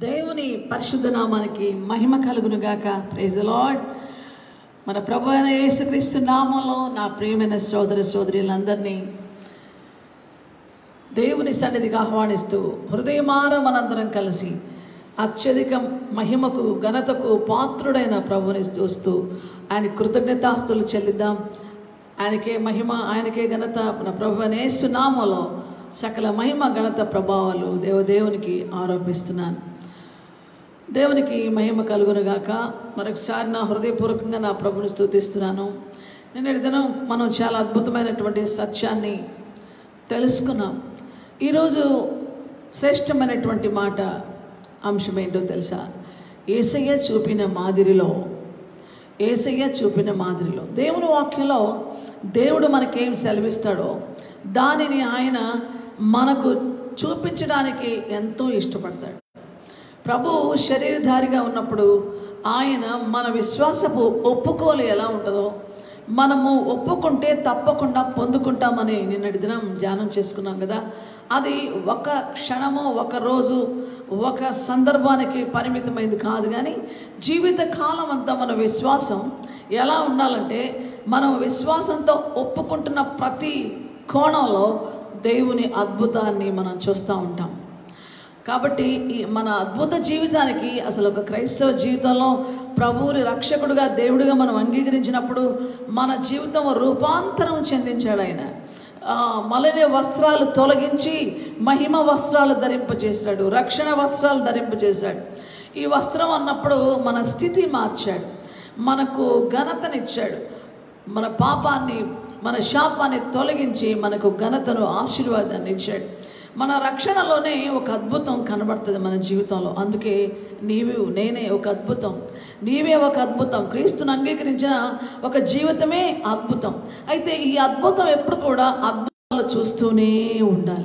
దేవుని పరిశుద్ధ నామానికి మహిమ కలుగును గాక ప్రైజ్ లార్డ్ మన ప్రభు అయిన యేసుక్రీస్తు నామంలో నా ప్రియమైన సోదర సోదరులందరినీ దేవుని సన్నిధికి ఆహ్వానిస్తూ హృదయమార మనందరం కలిసి అత్యధిక మహిమకు ఘనతకు పాత్రుడైన ప్రభుని చూస్తూ ఆయన కృతజ్ఞతాస్తులు చెల్లిద్దాం ఆయనకే మహిమ ఆయనకే ఘనత మన ప్రభు అనే సునామలో సకల మహిమ ఘనత ప్రభావాలు దేవదేవునికి ఆరోపిస్తున్నాను దేవునికి మహిమ కలుగునుగాక మరొకసారి నా హృదయపూర్వకంగా నా ప్రభుని స్తుతిస్తున్నాను నిన్నటి దినం మనం చాలా అద్భుతమైనటువంటి సత్యాన్ని తెలుసుకున్నాం ఈరోజు శ్రేష్టమైనటువంటి మాట అంశం ఏంటో తెలుసా ఏసయ్య చూపిన మాదిరిలో ఏసయ్య చూపిన మాదిరిలో దేవుని వాక్యంలో దేవుడు మనకేం సెలవిస్తాడో దానిని ఆయన మనకు చూపించడానికి ఎంతో ఇష్టపడతాడు ప్రభు శరీరధారిగా ఉన్నప్పుడు ఆయన మన విశ్వాసపు ఒప్పుకోలు ఎలా ఉంటుందో మనము ఒప్పుకుంటే తప్పకుండా పొందుకుంటామని నిన్నటి దినం ధ్యానం చేసుకున్నాం కదా అది ఒక క్షణము ఒక రోజు ఒక సందర్భానికి పరిమితమైంది కాదు కానీ జీవిత కాలం అంతా మన విశ్వాసం ఎలా ఉండాలంటే మనం విశ్వాసంతో ఒప్పుకుంటున్న ప్రతి కోణంలో దేవుని అద్భుతాన్ని మనం చూస్తూ ఉంటాం కాబట్టి ఈ మన అద్భుత జీవితానికి అసలు ఒక క్రైస్తవ జీవితంలో ప్రభువుని రక్షకుడుగా దేవుడిగా మనం అంగీకరించినప్పుడు మన జీవితం రూపాంతరం చెందించాడు ఆయన ఆ, మలిన వస్త్రాలు తొలగించి మహిమ వస్త్రాలు ధరింపజేశాడు రక్షణ వస్త్రాలు ధరింపజేశాడు ఈ వస్త్రం అన్నప్పుడు మన స్థితి మార్చాడు మనకు ఘనతనిచ్చాడు మన పాపాన్ని మన శాపాన్ని తొలగించి మనకు ఘనతను ఆశీర్వాదాన్ని ఇచ్చాడు మన రక్షణలోనే ఒక అద్భుతం కనబడుతుంది మన జీవితంలో అందుకే నీవు నేనే ఒక అద్భుతం నీవే ఒక అద్భుతం క్రీస్తుని అంగీకరించిన ఒక జీవితమే అద్భుతం అయితే ఈ అద్భుతం ఎప్పుడు కూడా అద్భుతాలు చూస్తూనే ఉండాలి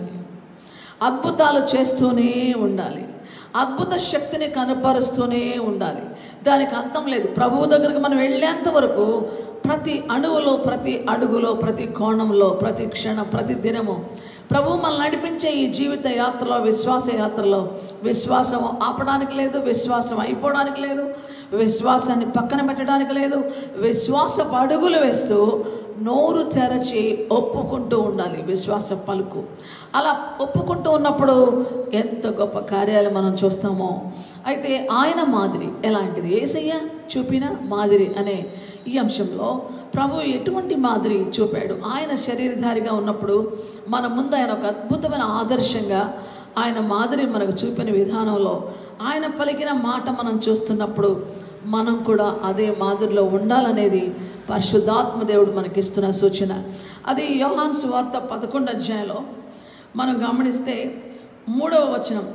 అద్భుతాలు చేస్తూనే ఉండాలి అద్భుత శక్తిని కనపరుస్తూనే ఉండాలి దానికి అంతం లేదు ప్రభువు దగ్గరికి మనం వెళ్ళేంత వరకు ప్రతి అణువులో ప్రతి అడుగులో ప్రతి కోణంలో ప్రతి క్షణం ప్రతి దినము ప్రభు మనల్ని నడిపించే ఈ జీవిత యాత్రలో విశ్వాస యాత్రలో విశ్వాసం ఆపడానికి లేదు విశ్వాసం అయిపోవడానికి లేదు విశ్వాసాన్ని పక్కన పెట్టడానికి లేదు విశ్వాసపు అడుగులు వేస్తూ నోరు తెరచి ఒప్పుకుంటూ ఉండాలి విశ్వాస పలుకు అలా ఒప్పుకుంటూ ఉన్నప్పుడు ఎంత గొప్ప కార్యాలు మనం చూస్తామో అయితే ఆయన మాదిరి ఎలాంటిది ఏసయ్య చూపిన మాదిరి అనే ఈ అంశంలో ప్రభు ఎటువంటి మాదిరి చూపాడు ఆయన శరీరధారిగా ఉన్నప్పుడు మన ముందు ఆయన ఒక అద్భుతమైన ఆదర్శంగా ఆయన మాదిరి మనకు చూపిన విధానంలో ఆయన పలికిన మాట మనం చూస్తున్నప్పుడు మనం కూడా అదే మాదిరిలో ఉండాలనేది పరిశుద్ధాత్మ దేవుడు మనకిస్తున్న సూచన అది యోహాన్ సువార్త పదకొండు అధ్యాయంలో మనం గమనిస్తే మూడవ వచనం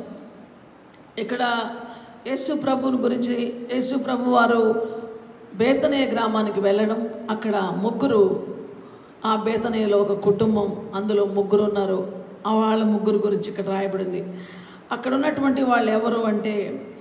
ఇక్కడ యేసు ప్రభుని గురించి యేసు ప్రభు వారు బేతనయ గ్రామానికి వెళ్ళడం అక్కడ ముగ్గురు ఆ బేతనయలో ఒక కుటుంబం అందులో ముగ్గురు ఉన్నారు ఆ వాళ్ళ ముగ్గురు గురించి ఇక్కడ రాయబడింది అక్కడ ఉన్నటువంటి వాళ్ళు ఎవరు అంటే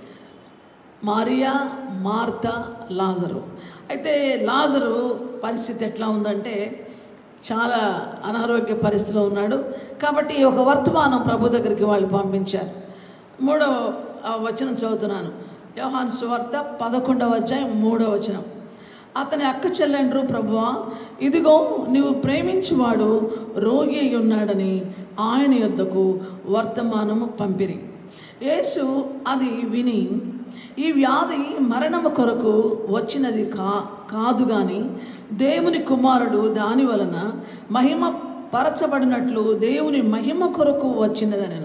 మారియా మార్త లాజరు అయితే లాజరు పరిస్థితి ఎట్లా ఉందంటే చాలా అనారోగ్య పరిస్థితిలో ఉన్నాడు కాబట్టి ఒక వర్తమానం ప్రభు దగ్గరికి వాళ్ళు పంపించారు మూడవ ఆ వచనం చదువుతున్నాను యోహాన్ సువార్త పదకొండవ అధ్యాయం మూడవ వచనం అతని అక్క చెల్లెండ్రు ప్రభువా ఇదిగో నీవు ప్రేమించువాడు రోగి అయి ఉన్నాడని ఆయన యొద్దకు వర్తమానము పంపిరి యేసు అది విని ఈ వ్యాధి మరణము కొరకు వచ్చినది కా కాదు గాని దేవుని కుమారుడు దాని వలన మహిమ పరచబడినట్లు దేవుని మహిమ కొరకు వచ్చినదనను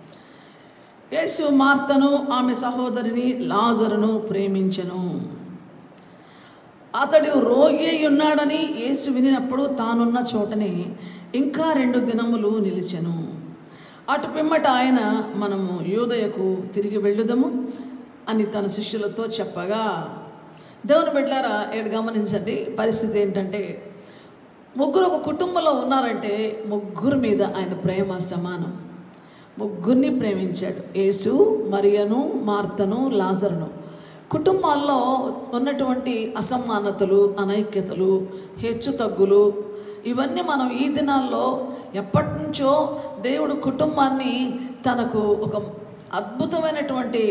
యేసు మార్తను ఆమె సహోదరిని లాజరును ప్రేమించెను అతడు రోగి అయి ఉన్నాడని యేసు వినినప్పుడు తానున్న చోటనే ఇంకా రెండు దినములు నిలిచెను అటు పిమ్మట ఆయన మనము యోదయకు తిరిగి వెళ్ళుదము అని తన శిష్యులతో చెప్పగా దేవుని బిడ్డారా ఇక్కడ గమనించండి పరిస్థితి ఏంటంటే ముగ్గురు ఒక కుటుంబంలో ఉన్నారంటే ముగ్గురు మీద ఆయన ప్రేమ సమానం ముగ్గురిని ప్రేమించాడు యేసు మరియను మార్తను లాజరును కుటుంబాల్లో ఉన్నటువంటి అసమానతలు అనైక్యతలు హెచ్చు తగ్గులు ఇవన్నీ మనం ఈ దినాల్లో ఎప్పటి నుంచో దేవుడు కుటుంబాన్ని తనకు ఒక అద్భుతమైనటువంటి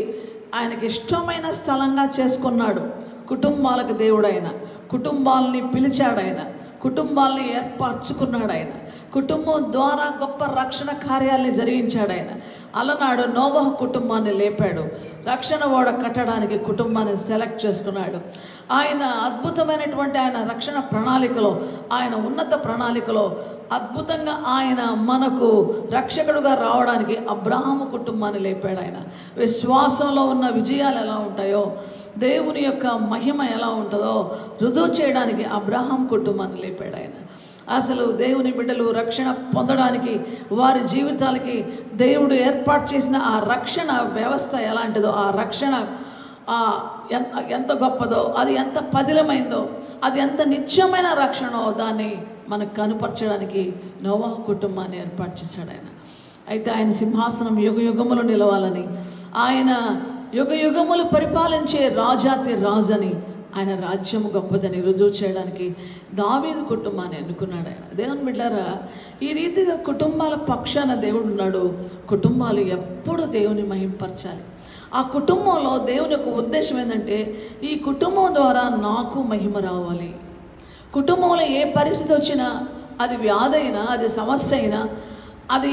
ఆయనకి ఇష్టమైన స్థలంగా చేసుకున్నాడు కుటుంబాలకు దేవుడైన కుటుంబాలని పిలిచాడు ఆయన కుటుంబాలని ఏర్పరచుకున్నాడు ఆయన కుటుంబం ద్వారా గొప్ప రక్షణ కార్యాలని జరిగించాడు ఆయన అలనాడు నోవహ కుటుంబాన్ని లేపాడు రక్షణ ఓడ కట్టడానికి కుటుంబాన్ని సెలెక్ట్ చేసుకున్నాడు ఆయన అద్భుతమైనటువంటి ఆయన రక్షణ ప్రణాళికలో ఆయన ఉన్నత ప్రణాళికలో అద్భుతంగా ఆయన మనకు రక్షకుడుగా రావడానికి అబ్రాహము కుటుంబాన్ని లేపాడు ఆయన విశ్వాసంలో ఉన్న విజయాలు ఎలా ఉంటాయో దేవుని యొక్క మహిమ ఎలా ఉంటుందో రుజువు చేయడానికి అబ్రాహం కుటుంబాన్ని లేపాడు ఆయన అసలు దేవుని బిడ్డలు రక్షణ పొందడానికి వారి జీవితాలకి దేవుడు ఏర్పాటు చేసిన ఆ రక్షణ వ్యవస్థ ఎలాంటిదో ఆ రక్షణ ఆ ఎంత ఎంత గొప్పదో అది ఎంత పదిలమైందో అది ఎంత నిత్యమైన రక్షణో దాన్ని మనకు కనుపరచడానికి నోవా కుటుంబాన్ని ఏర్పాటు చేశాడు ఆయన అయితే ఆయన సింహాసనం యుగ యుగములు నిలవాలని ఆయన యుగ యుగములు పరిపాలించే రాజాతి రాజని ఆయన రాజ్యము గొప్పదని రుజువు చేయడానికి దావీదు కుటుంబాన్ని ఎన్నుకున్నాడు ఆయన దేవుని బిడ్డారా ఈ రీతిగా కుటుంబాల పక్షాన దేవుడు ఉన్నాడు కుటుంబాలు ఎప్పుడు దేవుని మహింపరచాలి ఆ కుటుంబంలో దేవుని యొక్క ఉద్దేశం ఏంటంటే ఈ కుటుంబం ద్వారా నాకు మహిమ రావాలి కుటుంబంలో ఏ పరిస్థితి వచ్చినా అది వ్యాధి అయినా అది సమస్య అయినా అది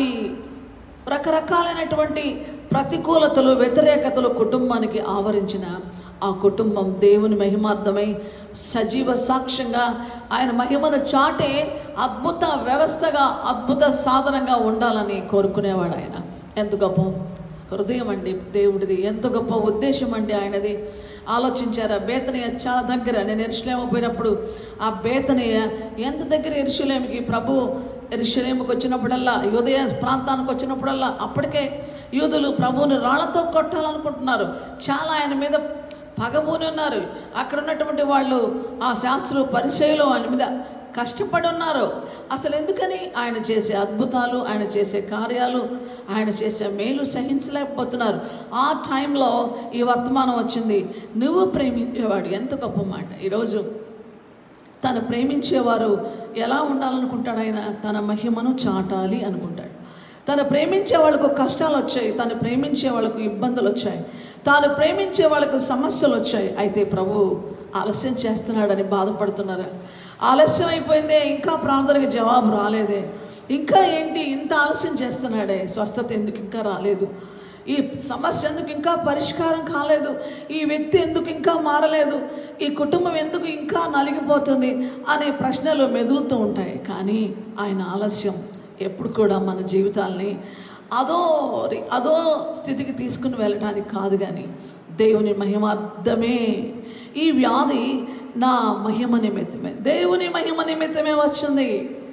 రకరకాలైనటువంటి ప్రతికూలతలు వ్యతిరేకతలు కుటుంబానికి ఆవరించిన ఆ కుటుంబం దేవుని మహిమార్థమై సజీవ సాక్ష్యంగా ఆయన మహిమను చాటే అద్భుత వ్యవస్థగా అద్భుత సాధనంగా ఉండాలని కోరుకునేవాడు ఆయన ఎంత గొప్ప హృదయం అండి దేవుడిది ఎంత గొప్ప ఉద్దేశం అండి ఆయనది ఆలోచించారా బేతనీయ చాలా దగ్గర నేను ఎరుషులేమ పోయినప్పుడు ఆ బేతనీయ ఎంత దగ్గర ఎరుషులేమికి ప్రభు ఎరుషులేముకి వచ్చినప్పుడల్లా యోదయ ప్రాంతానికి వచ్చినప్పుడల్లా అప్పటికే యూదులు ప్రభువుని రాళ్లతో కొట్టాలనుకుంటున్నారు చాలా ఆయన మీద పగబూని ఉన్నారు అక్కడ ఉన్నటువంటి వాళ్ళు ఆ శాస్త్రులు పరిచయలు ఆయన మీద కష్టపడి ఉన్నారు అసలు ఎందుకని ఆయన చేసే అద్భుతాలు ఆయన చేసే కార్యాలు ఆయన చేసే మేలు సహించలేకపోతున్నారు ఆ టైంలో ఈ వర్తమానం వచ్చింది నువ్వు ప్రేమించేవాడు ఎంత గొప్ప మాట ఈరోజు తను ప్రేమించేవారు ఎలా ఉండాలనుకుంటాడు ఆయన తన మహిమను చాటాలి అనుకుంటాడు తను ప్రేమించే వాళ్ళకు కష్టాలు వచ్చాయి తను ప్రేమించే వాళ్ళకు ఇబ్బందులు వచ్చాయి తాను ప్రేమించే వాళ్ళకు సమస్యలు వచ్చాయి అయితే ప్రభు ఆలస్యం చేస్తున్నాడని బాధపడుతున్నారా ఆలస్యం అయిపోయిందే ఇంకా ప్రార్థనకి జవాబు రాలేదే ఇంకా ఏంటి ఇంత ఆలస్యం చేస్తున్నాడే స్వస్థత ఎందుకు ఇంకా రాలేదు ఈ సమస్య ఎందుకు ఇంకా పరిష్కారం కాలేదు ఈ వ్యక్తి ఎందుకు ఇంకా మారలేదు ఈ కుటుంబం ఎందుకు ఇంకా నలిగిపోతుంది అనే ప్రశ్నలు మెదులుతూ ఉంటాయి కానీ ఆయన ఆలస్యం ఎప్పుడు కూడా మన జీవితాల్ని అదో రి- అదో స్థితికి తీసుకుని వెళ్ళటానికి కాదు కానీ దేవుని మహిమార్థమే ఈ వ్యాధి నా మహిమ నిమిత్తమే దేవుని మహిమ నిమిత్తమే వచ్చింది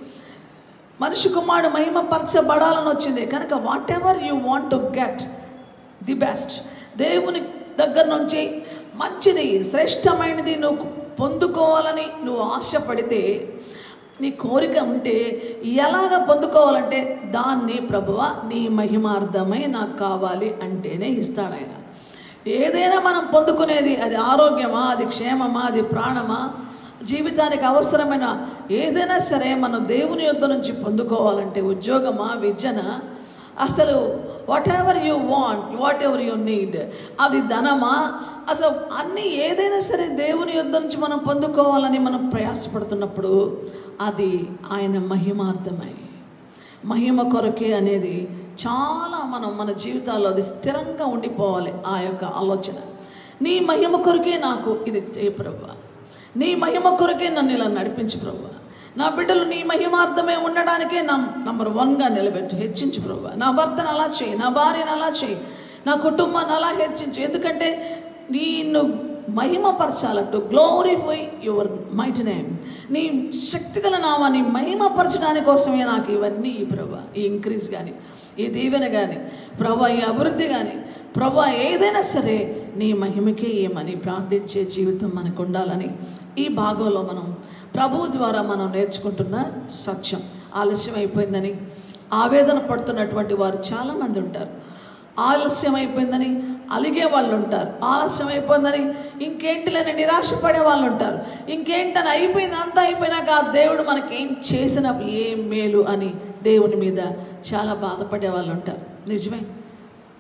మనిషి కుమారుడు మహిమపరచబడాలని వచ్చింది కనుక whatever you want to get the best దేవుని దగ్గర నుంచి మంచిది శ్రేష్టమైనది నువ్వు పొందుకోవాలని నువ్వు ఆశపడితే నీ కోరిక ఉంటే ఎలాగ పొందుకోవాలంటే దాన్ని ప్రభువ నీ మహిమార్థమై నాకు కావాలి అంటేనే ఇస్తాడు ఆయన ఏదైనా మనం పొందుకునేది అది ఆరోగ్యమా అది క్షేమమా అది ప్రాణమా జీవితానికి అవసరమైన ఏదైనా సరే మనం దేవుని యొద్ద నుంచి పొందుకోవాలంటే ఉద్యోగమా విద్యన అసలు whatever you want whatever you need అది ధనమా అసలు అన్నీ ఏదైనా సరే దేవుని యొద్ద నుంచి మనం పొందుకోవాలని మనం ప్రయాసపడుతున్నప్పుడు అది ఆయన మహిమార్థమై మహిమ కొరకే అనేది చాలా మనం మన జీవితాల్లో అది స్థిరంగా ఉండిపోవాలి ఆ యొక్క ఆలోచన నీ మహిమ కొరకే నాకు ఇది చేయ ప్రభు నీ మహిమ కొరకే నన్ను ఇలా నడిపించు ప్రభు నా బిడ్డలు నీ మహిమార్థమే ఉండడానికే నా నంబర్ వన్గా నిలబెట్టు హెచ్చించు ప్రభు నా భర్తను అలా చేయి నా భార్యను అలా చేయి నా కుటుంబాన్ని అలా హెచ్చించు ఎందుకంటే నిన్ను మహిమపరచాలట్టు గ్లోరిఫై యువర్ మైట్ నేమ్ నీ శక్తిగల నామాన్ని మహిమపరచడానికి కోసమే నాకు ఇవన్నీ ఈ ప్రభా ఈ ఇంక్రీజ్ కానీ ఈ దీవెన కానీ ప్రభా ఈ అభివృద్ధి కానీ ప్రభా ఏదైనా సరే నీ మహిమకే ఏమని ప్రార్థించే జీవితం మనకు ఉండాలని ఈ భాగంలో మనం ప్రభు ద్వారా మనం నేర్చుకుంటున్న సత్యం ఆలస్యం అయిపోయిందని ఆవేదన పడుతున్నటువంటి వారు చాలామంది ఉంటారు ఆలస్యం అయిపోయిందని అలిగే వాళ్ళు ఉంటారు ఆలస్యం అయిపోయిందని ఇంకేంటిలని నిరాశపడే వాళ్ళు ఉంటారు ఇంకేంటని అయిపోయింది అంతా అయిపోయినాక ఆ దేవుడు మనకి ఏం చేసినప్పుడు ఏం మేలు అని దేవుని మీద చాలా బాధపడే వాళ్ళు ఉంటారు నిజమే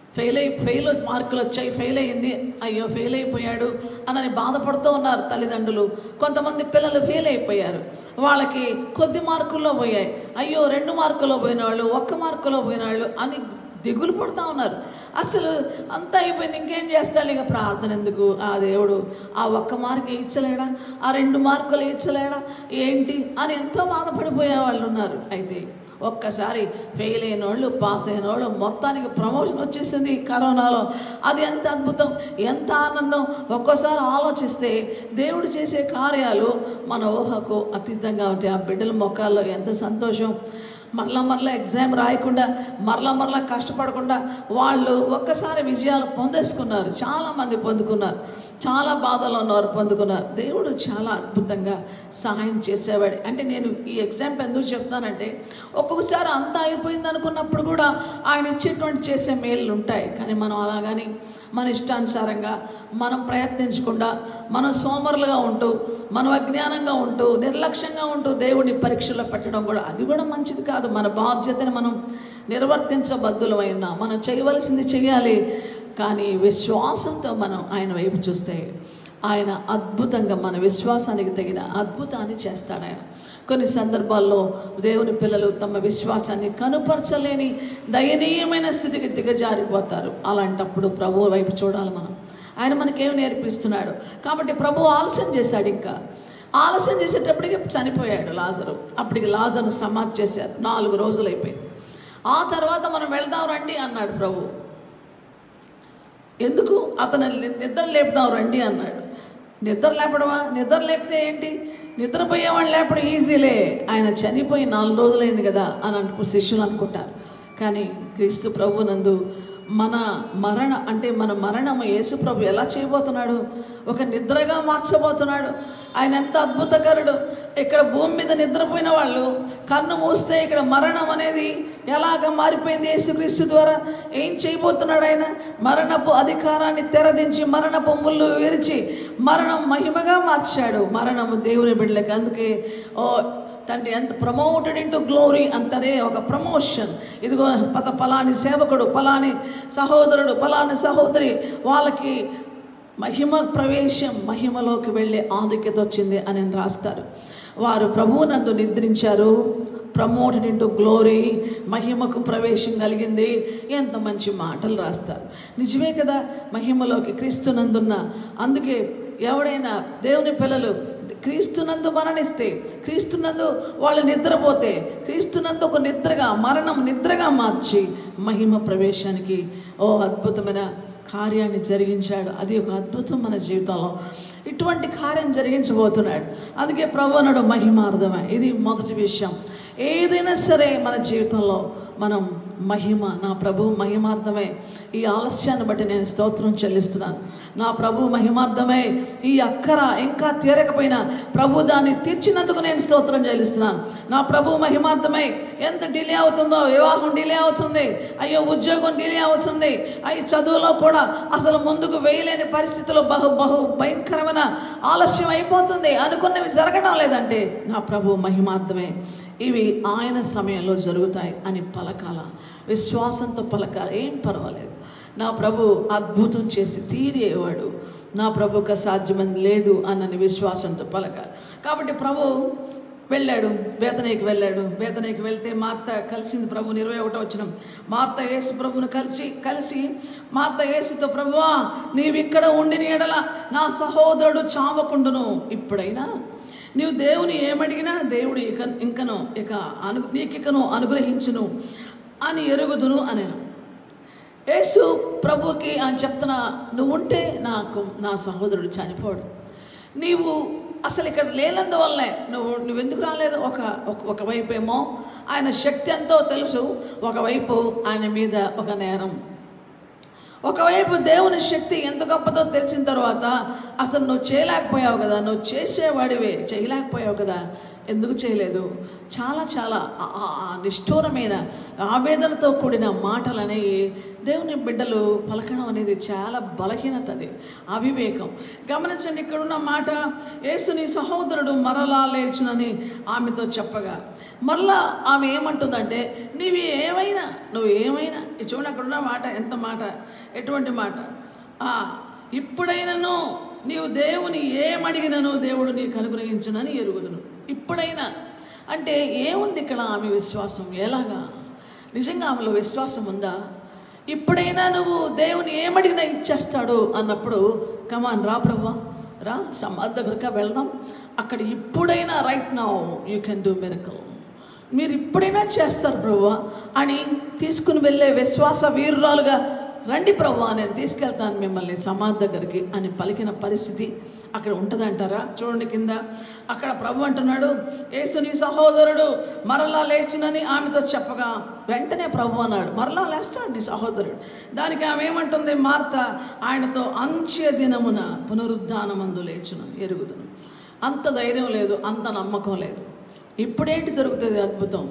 ఫెయిల్ అయి ఫెయిల్ మార్కులు వచ్చాయి ఫెయిల్ అయ్యింది అయ్యో ఫెయిల్ అయిపోయాడు అని బాధపడుతూ ఉన్నారు తల్లిదండ్రులు కొంతమంది పిల్లలు ఫెయిల్ అయిపోయారు వాళ్ళకి కొద్ది మార్కుల్లో పోయాయి అయ్యో రెండు మార్కుల్లో పోయిన వాళ్ళు ఒక్క మార్కులో పోయిన వాళ్ళు అని దిగులు పడుతూ ఉన్నారు అసలు అంతా అయిపోయింది ఇంకేం చేస్తాడు ఇక ప్రార్థన ఎందుకు ఆ దేవుడు ఆ ఒక్క మార్కు ఇచ్చలేడా ఆ రెండు మార్కులు ఇచ్చలేడా ఏంటి అని ఎంతో బాధపడిపోయే వాళ్ళు ఉన్నారు అయితే ఒక్కసారి ఫెయిల్ అయిన వాళ్ళు పాస్ అయిన వాళ్ళు మొత్తానికి ప్రమోషన్ వచ్చేసింది ఈ కరోనాలో అది ఎంత అద్భుతం ఎంత ఆనందం ఒక్కోసారి ఆలోచిస్తే దేవుడు చేసే కార్యాలు మన ఊహకు అతీతంగా ఉంటాయి ఆ బిడ్డల మొక్కల్లో ఎంత సంతోషం మరలా మరలా ఎగ్జామ్ రాయకుండా మరలా మరలా కష్టపడకుండా వాళ్ళు ఒక్కసారి విజయాలు పొందేసుకున్నారు చాలామంది పొందుకున్నారు చాలా బాధలో ఉన్నవారు పొందుకున్నారు దేవుడు చాలా అద్భుతంగా సహాయం చేసేవాడు అంటే నేను ఈ ఎగ్జాంపుల్ ఎందుకు చెప్తానంటే ఒక్కొక్కసారి అంతా అయిపోయింది అనుకున్నప్పుడు కూడా ఆయన ఇచ్చేటువంటి చేసే మేలు ఉంటాయి కానీ మనం అలాగని మన ఇష్టానుసారంగా మనం ప్రయత్నించకుండా మనం సోమరులుగా ఉంటూ మనం అజ్ఞానంగా ఉంటూ నిర్లక్ష్యంగా ఉంటూ దేవుడిని పరీక్షలో పెట్టడం కూడా అది కూడా మంచిది కాదు మన బాధ్యతని మనం నిర్వర్తించబద్దులమైన మనం చేయవలసింది చేయాలి కానీ విశ్వాసంతో మనం ఆయన వైపు చూస్తే ఆయన అద్భుతంగా మన విశ్వాసానికి తగిన అద్భుతాన్ని చేస్తాడు ఆయన కొన్ని సందర్భాల్లో దేవుని పిల్లలు తమ విశ్వాసాన్ని కనుపరచలేని దయనీయమైన స్థితికి దిగజారిపోతారు అలాంటప్పుడు ప్రభు వైపు చూడాలి మనం ఆయన మనకేం నేర్పిస్తున్నాడు కాబట్టి ప్రభు ఆలస్యం చేశాడు ఇంకా ఆలస్యం చేసేటప్పటికి చనిపోయాడు లాజరు అప్పటికి లాజరు సమాధి చేశారు నాలుగు రోజులు అయిపోయింది ఆ తర్వాత మనం వెళ్దాం రండి అన్నాడు ప్రభు ఎందుకు అతను నిద్ర లేపుదాం రండి అన్నాడు నిద్ర లేపడమా నిద్ర లేపితే ఏంటి నిద్రపోయేవాళ్ళు లేపడం ఈజీలే ఆయన చనిపోయి నాలుగు రోజులైంది కదా అని అనుకు శిష్యులు అనుకుంటారు కానీ క్రీస్తు ప్రభు నందు మన మరణ అంటే మన మరణము యేసు ప్రభు ఎలా చేయబోతున్నాడు ఒక నిద్రగా మార్చబోతున్నాడు ఆయన ఎంత అద్భుతకరుడు ఇక్కడ భూమి మీద నిద్రపోయిన వాళ్ళు కన్ను మూస్తే ఇక్కడ మరణం అనేది ఎలాగ మారిపోయింది యేసుక్రీస్తు ద్వారా ఏం చేయబోతున్నాడు ఆయన మరణపు అధికారాన్ని తెరదించి మరణపు ముళ్ళు విరిచి మరణం మహిమగా మార్చాడు మరణము దేవుని బిడ్డలకి అందుకే ఓ తండ్రి ఎంత ప్రమోటెడ్ ఇంటూ గ్లోరీ అంతనే ఒక ప్రమోషన్ ఇదిగో పత పలాని సేవకుడు పలాని సహోదరుడు పలాని సహోదరి వాళ్ళకి మహిమ ప్రవేశం మహిమలోకి వెళ్ళే ఆధిక్యత వచ్చింది అని రాస్తారు వారు ప్రభువునందు నిద్రించారు ప్రమోటెడ్ ఇంటూ గ్లోరీ మహిమకు ప్రవేశం కలిగింది ఎంత మంచి మాటలు రాస్తారు నిజమే కదా మహిమలోకి క్రీస్తునందున్న అందుకే ఎవడైనా దేవుని పిల్లలు క్రీస్తునందు మరణిస్తే క్రీస్తునందు వాళ్ళు నిద్రపోతే క్రీస్తునందు ఒక నిద్రగా మరణం నిద్రగా మార్చి మహిమ ప్రవేశానికి ఓ అద్భుతమైన కార్యాన్ని జరిగించాడు అది ఒక అద్భుతం మన జీవితంలో ఇటువంటి కార్యం జరిగించబోతున్నాడు అందుకే ప్రభునడు మహిమార్థమే ఇది మొదటి విషయం ఏదైనా సరే మన జీవితంలో మనం మహిమ నా ప్రభు మహిమార్థమే ఈ ఆలస్యాన్ని బట్టి నేను స్తోత్రం చెల్లిస్తున్నాను నా ప్రభు మహిమార్థమే ఈ అక్కర ఇంకా తీరకపోయినా ప్రభు దాన్ని తీర్చినందుకు నేను స్తోత్రం చెల్లిస్తున్నాను నా ప్రభు మహిమార్థమై ఎంత డిలే అవుతుందో వివాహం డిలే అవుతుంది అయ్యో ఉద్యోగం డిలే అవుతుంది అయ్యి చదువులో కూడా అసలు ముందుకు వేయలేని పరిస్థితుల్లో బహు బహు భయంకరమైన ఆలస్యం అయిపోతుంది అనుకున్నవి జరగడం లేదంటే నా ప్రభు మహిమార్థమే ఇవి ఆయన సమయంలో జరుగుతాయి అని పలకాల విశ్వాసంతో పలకాలి ఏం పర్వాలేదు నా ప్రభు అద్భుతం చేసి తీరేవాడు నా ప్రభుకు సాధ్యమని లేదు అన్నని విశ్వాసంతో పలకాలి కాబట్టి ప్రభు వెళ్ళాడు వేతనకి వెళ్ళాడు వేతనకి వెళ్తే మా అత్త కలిసింది ప్రభుని ఇరవై ఒకటో వచ్చిన మా అత్త యేసు ప్రభుని కలిసి కలిసి మా అత్త యేసుతో ప్రభువా నీవు ఇక్కడ ఉండిన ఎడల నా సహోదరుడు చావకుండును ఇప్పుడైనా నీవు దేవుని ఏమడిగినా దేవుడు ఇక ఇంకను ఇక అను నీకికను అనుగ్రహించును అని ఎరుగుదును అనేను యేసు ప్రభుకి అని చెప్తున్నా నువ్వు ఉంటే నాకు నా సహోదరుడు చనిపోడు నీవు అసలు ఇక్కడ లేనందువల్లనే నువ్వు నువ్వెందుకు రాలేదు ఒక ఒక- ఒకవైపు ఏమో ఆయన శక్తి ఎంతో తెలుసు ఒకవైపు ఆయన మీద ఒక నేరం ఒకవైపు దేవుని శక్తి ఎంత గొప్పదో తెలిసిన తర్వాత అసలు నువ్వు చేయలేకపోయావు కదా నువ్వు చేసేవాడివే చేయలేకపోయావు కదా ఎందుకు చేయలేదు చాలా చాలా ఆ- ఆ- ఆ నిష్ఠూరమైన ఆవేదనతో కూడిన మాటలు అనేవి దేవుని బిడ్డలు పలకడం అనేది చాలా బలహీనత అది అవివేకం గమనించండి ఇక్కడున్న మాట యేసు నీ సహోదరుడు మరలా లేచునని ఆమెతో చెప్పగా మరలా ఆమె ఏమంటుందంటే నీవు ఏమైనా నువ్వు ఏమైనా ఇది చూడండి అక్కడ ఉన్న మాట ఎంత మాట ఎటువంటి మాట ఆ, ఇప్పుడైనను నీవు దేవుని ఏమడిగినను దేవుడు నీకు అనుగ్రహించునని ఎరుగుదును ఇప్పుడైనా అంటే ఏముంది ఇక్కడ ఆమె విశ్వాసం ఎలాగా నిజంగా ఆమెలో విశ్వాసం ఉందా ఇప్పుడైనా నువ్వు దేవుని ఏమడిగినా ఇచ్చేస్తాడు అన్నప్పుడు కమాన్ రా ప్రభా రా సమాధి దగ్గరగా వెళ్దాం అక్కడ ఇప్పుడైనా right now you can do miracle మీరు ఇప్పుడైనా చేస్తారు ప్రభా అని తీసుకుని వెళ్ళే విశ్వాస వీరురాలుగా రండి ప్రభా నేను తీసుకెళ్తాను మిమ్మల్ని సమాధి దగ్గరికి అని పలికిన పరిస్థితి అక్కడ ఉంటుందంటారా చూడండి కింద అక్కడ ప్రభు అంటున్నాడు యేసు నీ సహోదరుడు మరలా లేచినని ఆమెతో చెప్పగా వెంటనే ప్రభు అన్నాడు మరలా లేస్తాడు నీ సహోదరుడు దానికి ఆమె ఏమంటుంది మార్త ఆయనతో అంత్య దినమున పునరుద్ధానమందు లేచును ఎరుగుదును అంత ధైర్యం లేదు అంత నమ్మకం లేదు ఇప్పుడేంటి దొరుకుతుంది అద్భుతం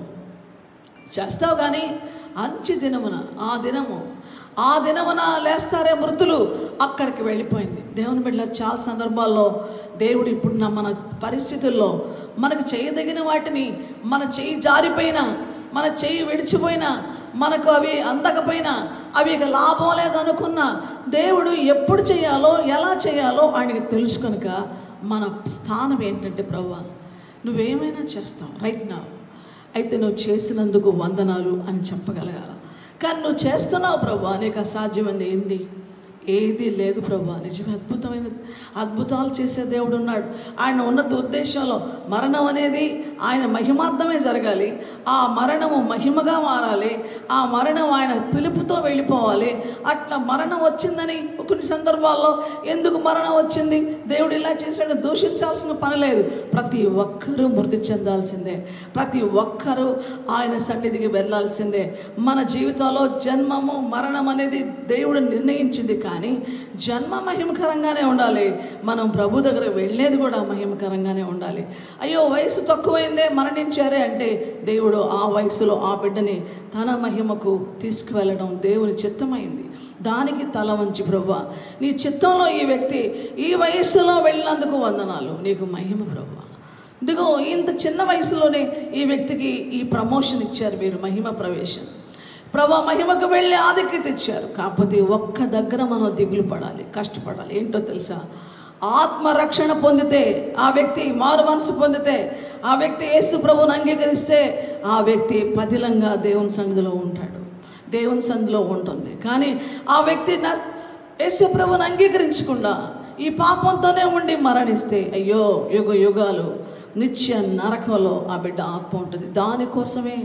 చేస్తావు కానీ అంచె దినమున ఆ దినము ఆ దినమున లేస్తారే మృతులు అక్కడికి వెళ్ళిపోయింది దేవుని బిడ్డ చాలా సందర్భాల్లో దేవుడు ఇప్పుడున్న మన పరిస్థితుల్లో మనకు చేయదగిన వాటిని మన చెయ్యి జారిపోయినా మన చెయ్యి విడిచిపోయినా మనకు అవి అందకపోయినా అవి ఇక లాభం లేదనుకున్నా దేవుడు ఎప్పుడు చేయాలో ఎలా చేయాలో ఆయనకి తెలుసు కనుక మన స్థానం ఏంటంటే ప్రభు నువ్వేమైనా చేస్తావు రైట్ నా అయితే నువ్వు చేసినందుకు వందనాలు అని చెప్పగలగాల కానీ నువ్వు చేస్తున్నావు ప్రభా నీకు అసాధ్యమైంది ఏంది ఏది లేదు ప్రభా నిజమే అద్భుతమైన అద్భుతాలు చేసే దేవుడు ఉన్నాడు ఆయన ఉన్నత ఉద్దేశంలో మరణం అనేది ఆయన మహిమార్థమే జరగాలి ఆ మరణము మహిమగా మారాలి ఆ మరణం ఆయన పిలుపుతో వెళ్ళిపోవాలి అట్లా మరణం వచ్చిందని కొన్ని సందర్భాల్లో ఎందుకు మరణం వచ్చింది దేవుడు ఇలా చేశాడు దూషించాల్సిన పని లేదు ప్రతి ఒక్కరూ మృతి చెందాల్సిందే ప్రతి ఒక్కరూ ఆయన సన్నిధికి వెళ్ళాల్సిందే మన జీవితంలో జన్మము మరణం అనేది దేవుడు నిర్ణయించింది కానీ జన్మ మహిమకరంగానే ఉండాలి మనం ప్రభు దగ్గర వెళ్ళేది కూడా మహిమకరంగానే ఉండాలి అయ్యో వయసు తక్కువైందే మరణించారే అంటే దేవుడు ఆ వయసులో ఆ బిడ్డని తన మహిమకు తీసుకువెళ్ళడం దేవుని చిత్తమైంది దానికి తల వంచి ప్రభు నీ చిత్తంలో ఈ వ్యక్తి ఈ వయస్సులో వెళ్ళినందుకు వందనాలు నీకు మహిమ ప్రభు ఇదిగో ఇంత చిన్న వయసులోనే ఈ వ్యక్తికి ఈ ప్రమోషన్ ఇచ్చారు మీరు మహిమ ప్రవేశం ప్రభా మహిమకు వెళ్ళి ఆధిక్యత ఇచ్చారు కాకపోతే ఒక్క దగ్గర మనం దిగులు పడాలి కష్టపడాలి ఏంటో తెలుసా ఆత్మరక్షణ పొందితే ఆ వ్యక్తి మారు మనసు పొందితే ఆ వ్యక్తి యేసు ప్రభువుని అంగీకరిస్తే ఆ వ్యక్తి పదిలంగా దేవుని సన్నిధిలో ఉంటాడు దేవుని సన్నిధిలో ఉంటుంది కానీ ఆ వ్యక్తి నా యేసు ప్రభువుని అంగీకరించకుండా ఈ పాపంతోనే ఉండి మరణిస్తే అయ్యో యుగ యుగాలు నిత్య నరకంలో ఆ బిడ్డ ఆత్మ ఉంటుంది దానికోసమే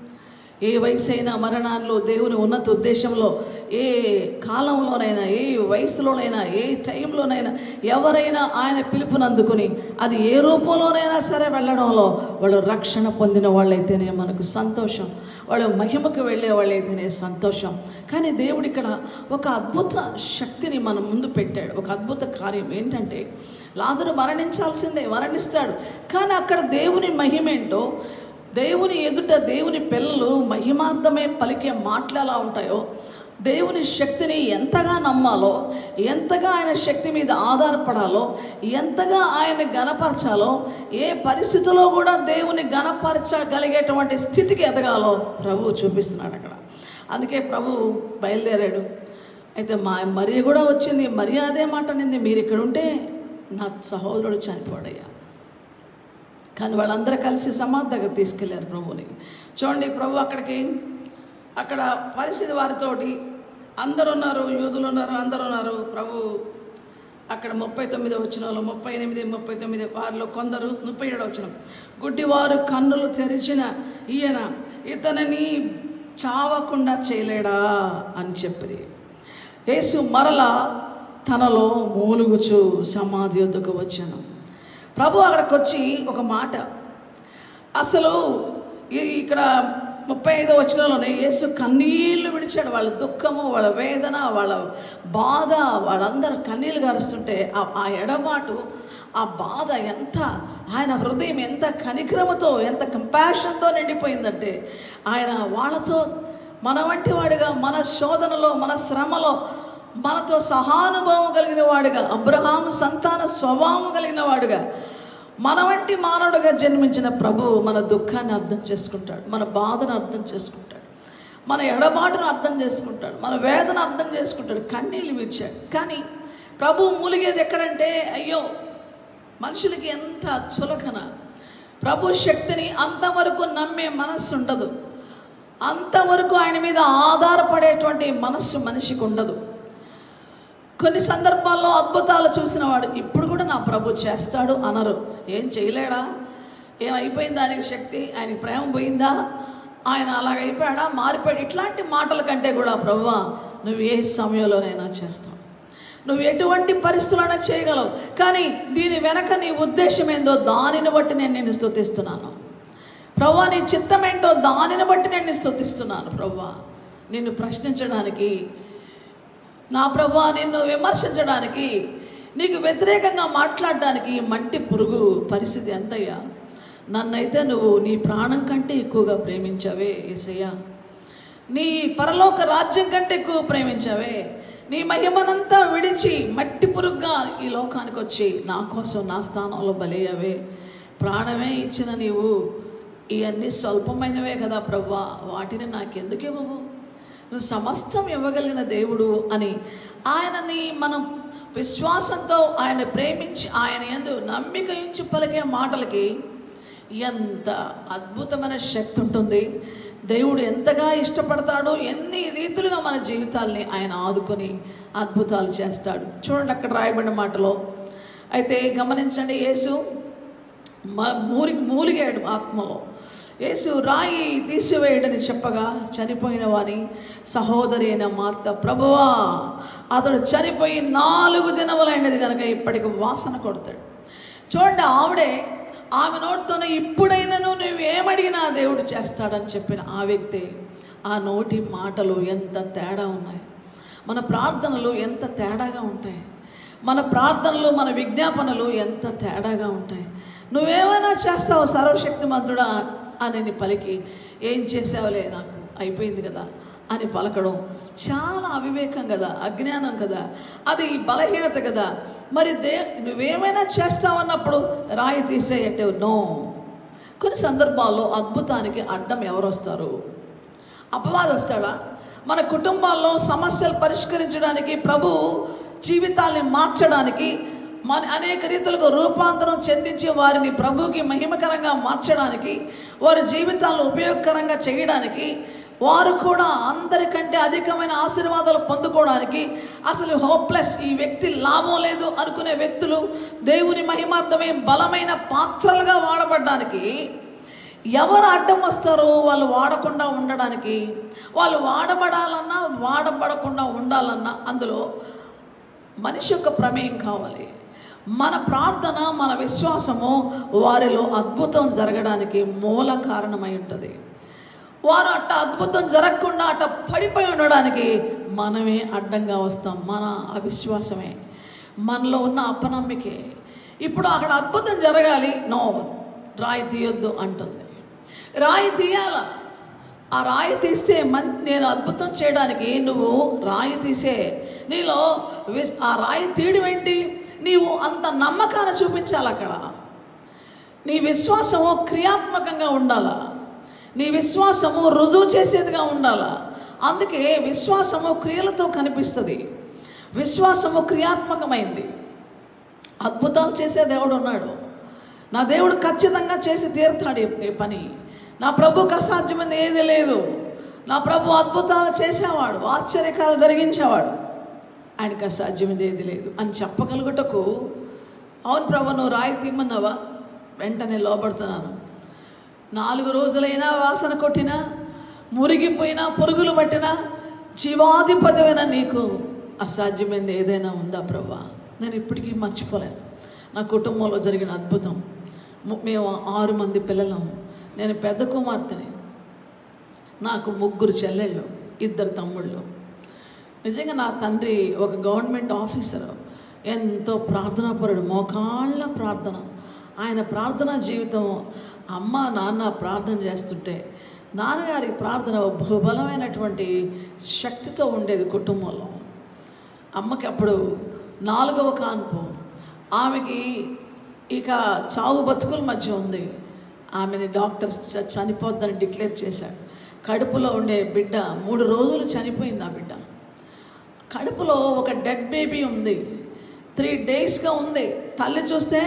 ఏ వయసైనా మరణాల్లో దేవుని ఉన్నత ఉద్దేశంలో ఏ కాలంలోనైనా ఏ వయసులోనైనా ఏ టైంలోనైనా ఎవరైనా ఆయన పిలుపునందుకుని అది ఏ రూపంలోనైనా సరే వెళ్ళడంలో వాళ్ళు రక్షణ పొందిన వాళ్ళైతేనే మనకు సంతోషం వాళ్ళు మహిమకు వెళ్ళే వాళ్ళైతేనే సంతోషం కానీ దేవుడు ఇక్కడ ఒక అద్భుత శక్తిని మన ముందు పెట్టాడు ఒక అద్భుత కార్యం ఏంటంటే లాజరు మరణించాల్సిందే మరణిస్తాడు కానీ అక్కడ దేవుని మహిమేంటో దేవుని ఎదుట దేవుని పిల్లలు మహిమార్థమే పలికే మాటలు ఎలా ఉంటాయో దేవుని శక్తిని ఎంతగా నమ్మాలో ఎంతగా ఆయన శక్తి మీద ఆధారపడాలో ఎంతగా ఆయన గనపరచాలో ఏ పరిస్థితిలో కూడా దేవుని గనపరచగలిగేటువంటి స్థితికి ఎదగాలో ప్రభు చూపిస్తున్నాడు అక్కడ అందుకే ప్రభు బయలుదేరాడు అయితే మా మరి కూడా వచ్చింది మరి అదే మాట నింది మీరు ఇక్కడ ఉంటే నా సహోదరుడు చనిపోడయ్యా కానీ వాళ్ళందరూ కలిసి సమాధి దగ్గర తీసుకెళ్లారు ప్రభుని చూడండి ప్రభు అక్కడికి అక్కడ పరిస్థితి వారితోటి అందరు ఉన్నారు యూదులు ఉన్నారు అందరు ఉన్నారు ప్రభు అక్కడ ముప్పై తొమ్మిది వచ్చిన వాళ్ళు ముప్పై ఎనిమిది ముప్పై తొమ్మిది వారిలో కొందరు ముప్పై ఏడు వచ్చిన గుడ్డివారు కన్నులు తెరిచిన ఈయన ఇతనిని చావకుండా చేయలేడా అని చెప్పి యేసు మరల తనలో మూలుగుచు సమాధి వద్దకు వచ్చాను ప్రభు అక్కడికి వచ్చి ఒక మాట అసలు ఈ- ఇక్కడ ముప్పై ఐదో వచనంలోనే యేసు కన్నీళ్లు విడిచాడు వాళ్ళ దుఃఖము వాళ్ళ వేదన వాళ్ళ బాధ వాళ్ళందరూ కన్నీళ్లు గారుస్తుంటే ఆ ఆ ఎడబాటు ఆ బాధ ఎంత ఆయన హృదయం ఎంత కనిక్రమతో ఎంత కంపాషన్తో నిండిపోయిందంటే ఆయన వాళ్ళతో మన వంటి వాడిగా మన శోధనలో మన శ్రమలో మనతో సహానుభావం కలిగిన వాడుగా అబ్రహాం సంతాన స్వభావం కలిగిన వాడుగా మన వంటి మానవుడిగా జన్మించిన ప్రభువు మన దుఃఖాన్ని అర్థం చేసుకుంటాడు మన బాధను అర్థం చేసుకుంటాడు మన ఎడబాటును అర్థం చేసుకుంటాడు మన వేదన అర్థం చేసుకుంటాడు కన్నీళ్ళు విడిచాడు కానీ ప్రభు మూలిగేది ఎక్కడంటే అయ్యో మనుషులకి ఎంత చులకన ప్రభు శక్తిని అంతవరకు నమ్మే మనస్సు ఉండదు అంతవరకు ఆయన మీద ఆధారపడేటువంటి మనస్సు మనిషికి ఉండదు కొన్ని సందర్భాల్లో అద్భుతాలు చూసిన వాడు ఇప్పుడు కూడా నా ప్రభు చేస్తాడు అనరు ఏం చేయలేడా ఏమైపోయింది దానికి శక్తి ఆయనకి ప్రేమ పోయిందా ఆయన అలాగైపోయాడా మారిపోయాడు ఇట్లాంటి మాటల కంటే కూడా ప్రభువా నువ్వు ఏ సమయంలోనైనా చేస్తావు నువ్వు ఎటువంటి పరిస్థితులైనా చేయగలవు కానీ దీని వెనక నీ ఉద్దేశం ఏందో దానిని బట్టి నేను నిన్ను స్తుతిస్తున్నాను ప్రభా నీ చిత్తం ఏంటో దానిని బట్టి నేను నిన్ను స్తుతిస్తున్నాను ప్రభా నిన్ను ప్రశ్నించడానికి నా ప్రభా నిన్ను విమర్శించడానికి నీకు వ్యతిరేకంగా మాట్లాడడానికి మంటి పురుగు పరిస్థితి ఎంతయ్యా నన్నైతే నువ్వు నీ ప్రాణం కంటే ఎక్కువగా ప్రేమించావే ఏసయ్యా నీ పరలోక రాజ్యం కంటే ఎక్కువ ప్రేమించావే నీ మహిమనంతా విడిచి మట్టి పురుగుగా ఈ లోకానికి వచ్చి నా కోసం నా స్థానంలో బలయ్యావే ప్రాణమే ఇచ్చిన నీవు ఇవన్నీ స్వల్పమైనవే కదా ప్రభా వాటిని నాకెందుకు ఇవ్వవు నువ్వు సమస్తం ఇవ్వగలిగిన దేవుడు అని ఆయనని మనం విశ్వాసంతో ఆయన ప్రేమించి ఆయన ఎందు నమ్మిక ఉంచి పలికే మాటలకి ఎంత అద్భుతమైన శక్తి ఉంటుంది దేవుడు ఎంతగా ఇష్టపడతాడో ఎన్ని రీతులుగా మన జీవితాల్ని ఆయన ఆదుకొని అద్భుతాలు చేస్తాడు చూడండి అక్కడ రాయబడిన మాటలో అయితే గమనించండి యేసు మ- మూరి మూలిగాడు ఆత్మలో యేసు రాయి తీసివేయడని చెప్పగా చనిపోయిన వాని సహోదరి అయిన మార్త ప్రభువా అతడు చనిపోయి నాలుగు దినములైనది కనుక ఇప్పటికి వాసన కొడతాడు చూడండి ఆవిడే ఆమె నోటితోనే ఇప్పుడైనాను నువ్వు ఏమడిగినా దేవుడు చేస్తాడని చెప్పిన ఆ వ్యక్తి ఆ నోటి మాటలు ఎంత తేడా ఉన్నాయి మన ప్రార్థనలు ఎంత తేడాగా ఉంటాయి మన ప్రార్థనలు మన విజ్ఞాపనలు ఎంత తేడాగా ఉంటాయి నువ్వేమైనా చేస్తావు సర్వశక్తిమంతుడా అని నీ పలికి ఏం చేసావులే నాకు అయిపోయింది కదా అని పలకడం చాలా అవివేకం కదా అజ్ఞానం కదా అది బలహీనత కదా మరి దే నువ్వేమైనా చేస్తావన్నప్పుడు రాయి తీసేయంటే నో కొన్ని సందర్భాల్లో అద్భుతానికి అడ్డం ఎవరు వస్తారు అపవాదం వస్తాడా మన కుటుంబాల్లో సమస్యలు పరిష్కరించడానికి ప్రభు జీవితాల్ని మార్చడానికి మన అనేక రీతులకు రూపాంతరం చెందించి వారిని ప్రభుకి మహిమకరంగా మార్చడానికి వారి జీవితాలను ఉపయోగకరంగా చేయడానికి వారు కూడా అందరికంటే అధికమైన ఆశీర్వాదాలు పొందుకోవడానికి అసలు హోప్లెస్ ఈ వ్యక్తి లాభం లేదు అనుకునే వ్యక్తులు దేవుని మహిమార్థమే బలమైన పాత్రలుగా వాడబడ్డానికి ఎవరు అడ్డం వస్తారో వాళ్ళు వాడకుండా ఉండడానికి వాళ్ళు వాడబడాలన్నా వాడబడకుండా ఉండాలన్నా అందులో మనిషి యొక్క ప్రమేయం కావాలి మన ప్రార్థన మన విశ్వాసము వారిలో అద్భుతం జరగడానికి మూల కారణమై ఉంటుంది వారు అట్ట అద్భుతం జరగకుండా అట్ట పడిపోయి ఉండడానికి మనమే అడ్డంగా వస్తాం మన అవిశ్వాసమే మనలో ఉన్న అపనమ్మికే ఇప్పుడు అక్కడ అద్భుతం జరగాలి నో రాయి తీయొద్దు అంటుంది రాయి తీయాల ఆ రాయి తీస్తే మన్ నేను అద్భుతం చేయడానికి నువ్వు రాయి తీసే నీలో విస్- ఆ రాయి తీయడం ఏంటి నీవు అంత నమ్మకాన్ని చూపించాలి అక్కడ నీ విశ్వాసము క్రియాత్మకంగా ఉండాలా నీ విశ్వాసము రుజువు చేసేదిగా ఉండాలా అందుకే విశ్వాసము క్రియలతో కనిపిస్తుంది విశ్వాసము క్రియాత్మకమైంది అద్భుతాలు చేసే దేవుడు ఉన్నాడు నా దేవుడు ఖచ్చితంగా చేసి తీరుతాడు ఈ- ఈ పని నా ప్రభుకు అసాధ్యమైనది ఏది లేదు నా ప్రభు అద్భుతాలు చేసేవాడు ఆశ్చర్యకాలు జరిగించేవాడు ఆయనకు అసాధ్యమైనది ఏది లేదు అని చెప్పగలుగుటకు అవును ప్రభు నువ్వు రాయి తీమ్మన్నావా వెంటనే లోపడుతున్నాను నాలుగు రోజులైనా వాసన కొట్టినా మురిగిపోయినా పురుగులు పట్టినా జీవాధిపతివైన నీకు అసాధ్యమైనది ఏదైనా ఉందా ప్రభా నేను ఇప్పటికీ మర్చిపోలేను నా కుటుంబంలో జరిగిన అద్భుతం ము- మేము ఆరు మంది పిల్లలం నేను పెద్ద కుమార్తెని నాకు ముగ్గురు చెల్లెళ్ళు ఇద్దరు తమ్ముళ్ళు నిజంగా నా తండ్రి ఒక గవర్నమెంట్ ఆఫీసర్ ఎంతో ప్రార్థనాపరుడు మోకాళ్ళ ప్రార్థన ఆయన ప్రార్థనా జీవితం అమ్మ నాన్న ప్రార్థన చేస్తుంటే నాన్నగారి ప్రార్థన బహుబలమైనటువంటి శక్తితో ఉండేది కుటుంబంలో అమ్మకి అప్పుడు నాలుగవ కాన్పు ఆమెకి ఇక చావు బతుకుల మధ్య ఉంది ఆమెని డాక్టర్స్ చ- చనిపోద్దని డిక్లేర్ చేశాడు కడుపులో ఉండే బిడ్డ మూడు రోజులు చనిపోయింది ఆ బిడ్డ కడుపులో ఒక డెడ్ బేబీ ఉంది త్రీ డేస్గా ఉంది తల్లి చూస్తే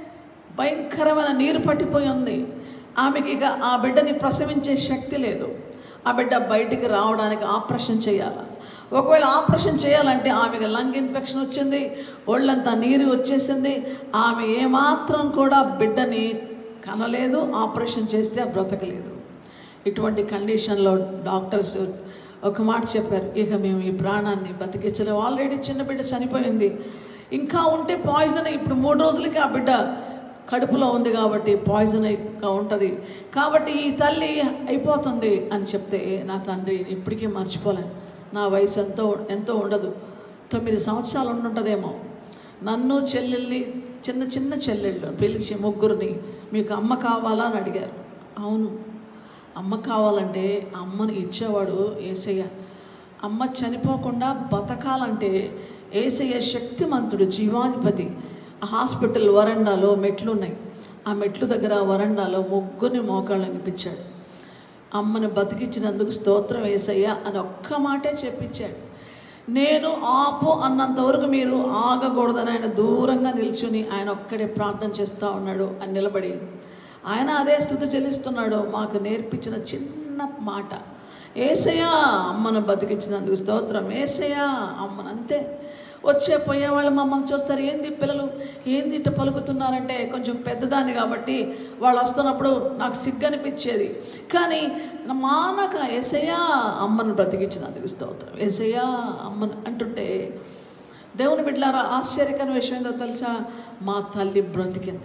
భయంకరమైన నీరు పట్టిపోయి ఉంది ఆమెకి ఇక ఆ బిడ్డని ప్రసవించే శక్తి లేదు ఆ బిడ్డ బయటికి రావడానికి ఆపరేషన్ చేయాలి ఒకవేళ ఆపరేషన్ చేయాలంటే ఆమెకి లంగ్ ఇన్ఫెక్షన్ వచ్చింది ఒళ్ళంతా నీరు వచ్చేసింది ఆమె ఏమాత్రం కూడా బిడ్డని కనలేదు ఆపరేషన్ చేస్తే బ్రతకలేదు ఇటువంటి కండిషన్లో డాక్టర్స్ ఒక మాట చెప్పారు ఇక మేము ఈ ప్రాణాన్ని బతికించలేము ఆల్రెడీ చిన్న బిడ్డ చనిపోయింది ఇంకా ఉంటే పాయిజన్ ఇప్పుడు మూడు రోజులకి ఆ బిడ్డ కడుపులో ఉంది కాబట్టి పాయిజన్ గా ఉంటుంది కాబట్టి ఈ తల్లి అయిపోతుంది అని చెప్తే నా తండ్రి ఇప్పటికీ మర్చిపోలేను నా వయసు ఎంతో ఎంతో ఉండదు తొమ్మిది సంవత్సరాలు ఉండుంటుందేమో నన్ను చెల్లెల్ని చిన్న చిన్న చెల్లెళ్ళు పిలిచి ముగ్గురిని మీకు అమ్మ కావాలా అని అడిగారు అవును అమ్మ కావాలంటే అమ్మని ఇచ్చేవాడు ఏసయ్య అమ్మ చనిపోకుండా బతకాలంటే ఏసయ్య శక్తిమంతుడు జీవాధిపతి ఆ హాస్పిటల్ వరండాలో మెట్లు ఉన్నాయి ఆ మెట్లు దగ్గర వరండాలో ముగ్గురిని మోకాళ్ళు అనిపించాడు అమ్మని బతికించినందుకు స్తోత్రం వేసయ్య అని ఒక్క మాటే చెప్పించాడు నేను ఆపు అన్నంత వరకు మీరు ఆగకూడదని ఆయన దూరంగా నిల్చుని ఆయన ఒక్కడే ప్రార్థన చేస్తూ ఉన్నాడు అని నిలబడి ఆయన అదే స్థుతి చెల్లిస్తున్నాడు మాకు నేర్పించిన చిన్న మాట ఏసయ్యా అమ్మను బతికించినందుకు స్తోత్రం ఏసయ్యా అమ్మను అంతే వచ్చే పోయే వాళ్ళు మమ్మల్ని చూస్తారు ఏంది పిల్లలు ఏంది ఇట్ట పలుకుతున్నారంటే కొంచెం పెద్దదాన్ని కాబట్టి వాళ్ళు వస్తున్నప్పుడు నాకు సిగ్గు అనిపించేది కానీ మానక ఏసయ్యా అమ్మను బ్రతికించినందుకు స్తోత్రం ఏసయ్యా అమ్మను అంటుంటే దేవుని బిడ్డలారా ఆశ్చర్యకరమైన విషయం ఏంటో తెలుసా మా తల్లి బ్రతికింది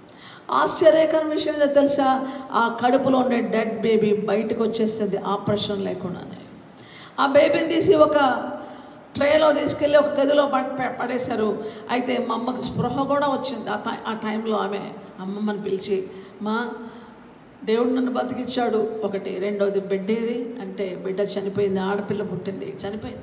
ఆశ్చర్యకరమైన విషయం ఏంటో తెలుసా ఆ కడుపులో ఉండే డెడ్ బేబీ బయటకు వచ్చేస్తుంది ఆపరేషన్ లేకుండానే ఆ బేబీని తీసి ఒక ట్రేలో తీసుకెళ్ళి ఒక గదిలో పడ్- ప- పడేశారు అయితే మా అమ్మకు స్పృహ కూడా వచ్చింది ఆ టై ఆ టైంలో ఆమె అమ్మమ్మని పిలిచి మా దేవుడు నన్ను బతికించాడు ఒకటి రెండవది బిడ్డేది అంటే బిడ్డ చనిపోయింది ఆడపిల్ల పుట్టింది చనిపోయింది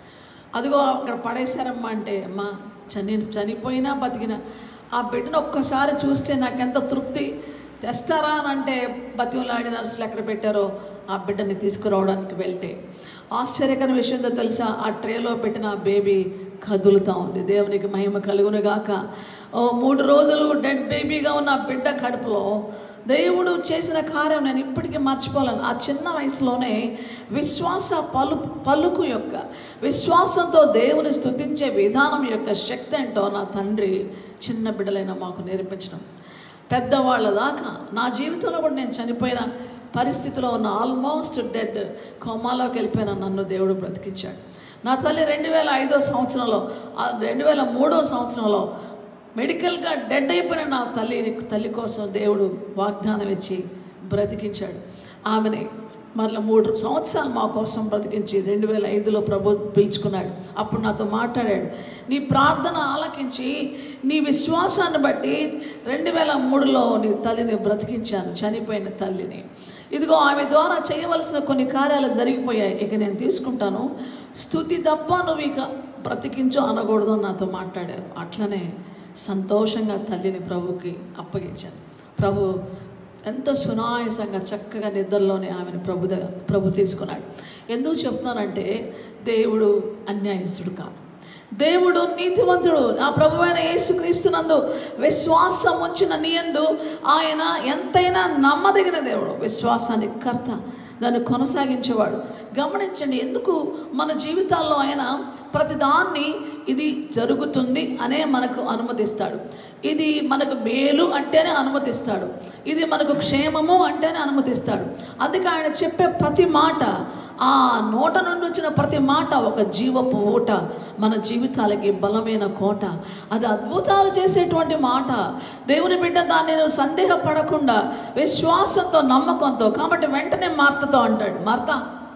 అదిగో అక్కడ పడేశారమ్మా అంటే అమ్మా చని చనిపోయినా బతికినా ఆ బిడ్డను ఒక్కసారి చూస్తే నాకెంత తృప్తి తెస్తారా అని అంటే బతిమలాడి నర్సులు ఎక్కడ పెట్టారో ఆ బిడ్డని తీసుకురావడానికి వెళ్తే ఆశ్చర్యకరమైన విషయం ఏంటో తెలుసా ఆ ట్రేలో పెట్టిన ఆ బేబీ కదులుతా ఉంది దేవునికి మహిమ కలుగును గాక ఓ మూడు రోజులు డెడ్ బేబీగా ఉన్న ఆ బిడ్డ కడుపులో దేవుడు చేసిన కార్యం నేను ఇప్పటికీ మర్చిపోలేను ఆ చిన్న వయసులోనే విశ్వాస పలు పలుకు యొక్క విశ్వాసంతో దేవుని స్తుతించే విధానం యొక్క శక్తి ఏంటో నా తండ్రి చిన్న బిడ్డలైన మాకు నేర్పించడం పెద్దవాళ్ళ దాకా నా జీవితంలో కూడా నేను చనిపోయిన పరిస్థితిలో ఉన్న ఆల్మోస్ట్ డెడ్ కొమ్మాలోకి వెళ్ళిపోయిన నన్ను దేవుడు బ్రతికించాడు నా తల్లి రెండు వేల ఐదో సంవత్సరంలో ఆ రెండు వేల మూడో సంవత్సరంలో మెడికల్గా డెడ్ అయిపోయిన నా తల్లి తల్లి కోసం దేవుడు వాగ్దానం ఇచ్చి బ్రతికించాడు ఆమెని మరలా మూడు సంవత్సరాలు మా కోసం బ్రతికించి రెండు వేల ఐదులో ప్రభు పిలుచుకున్నాడు అప్పుడు నాతో మాట్లాడాడు నీ ప్రార్థన ఆలకించి నీ విశ్వాసాన్ని బట్టి రెండు వేల మూడులో నీ తల్లిని బ్రతికించాను చనిపోయిన తల్లిని ఇదిగో ఆమె ద్వారా చేయవలసిన కొన్ని కార్యాలు జరిగిపోయాయి ఇక నేను తీసుకుంటాను స్థుతి తప్ప నువ్వు ఇక బ్రతికించు అనకూడదు అని నాతో మాట్లాడారు అట్లనే సంతోషంగా తల్లిని ప్రభుకి అప్పగించాను ప్రభు ఎంతో సునాయాసంగా చక్కగా నిద్రలోనే ఆమెను ప్రభు దగ్గ- ప్రభు తీసుకున్నాడు ఎందుకు చెప్తున్నానంటే దేవుడు అన్యాయస్తుడు కాదు దేవుడు నీతివంతుడు నా ప్రభు అయిన యేసుక్రీస్తునందు విశ్వాసం ఉంచిన నీయందు ఆయన ఎంతైనా నమ్మదగిన దేవుడు విశ్వాసానికి కర్త దాన్ని కొనసాగించేవాడు గమనించండి ఎందుకు మన జీవితాల్లో ఆయన ప్రతిదాన్ని ఇది జరుగుతుంది అనే మనకు అనుమతిస్తాడు ఇది మనకు మేలు అంటేనే అనుమతిస్తాడు ఇది మనకు క్షేమము అంటేనే అనుమతిస్తాడు అందుకే ఆయన చెప్పే ప్రతి మాట ఆ నోట నుండి వచ్చిన ప్రతి మాట ఒక జీవపు ఊట మన జీవితాలకి బలమైన కోట అది అద్భుతాలు చేసేటువంటి మాట దేవుని బిడ్డ దాన్ని నువ్వు సందేహపడకుండా విశ్వాసంతో నమ్మకంతో కాబట్టి వెంటనే మార్తతో అంటాడు మార్త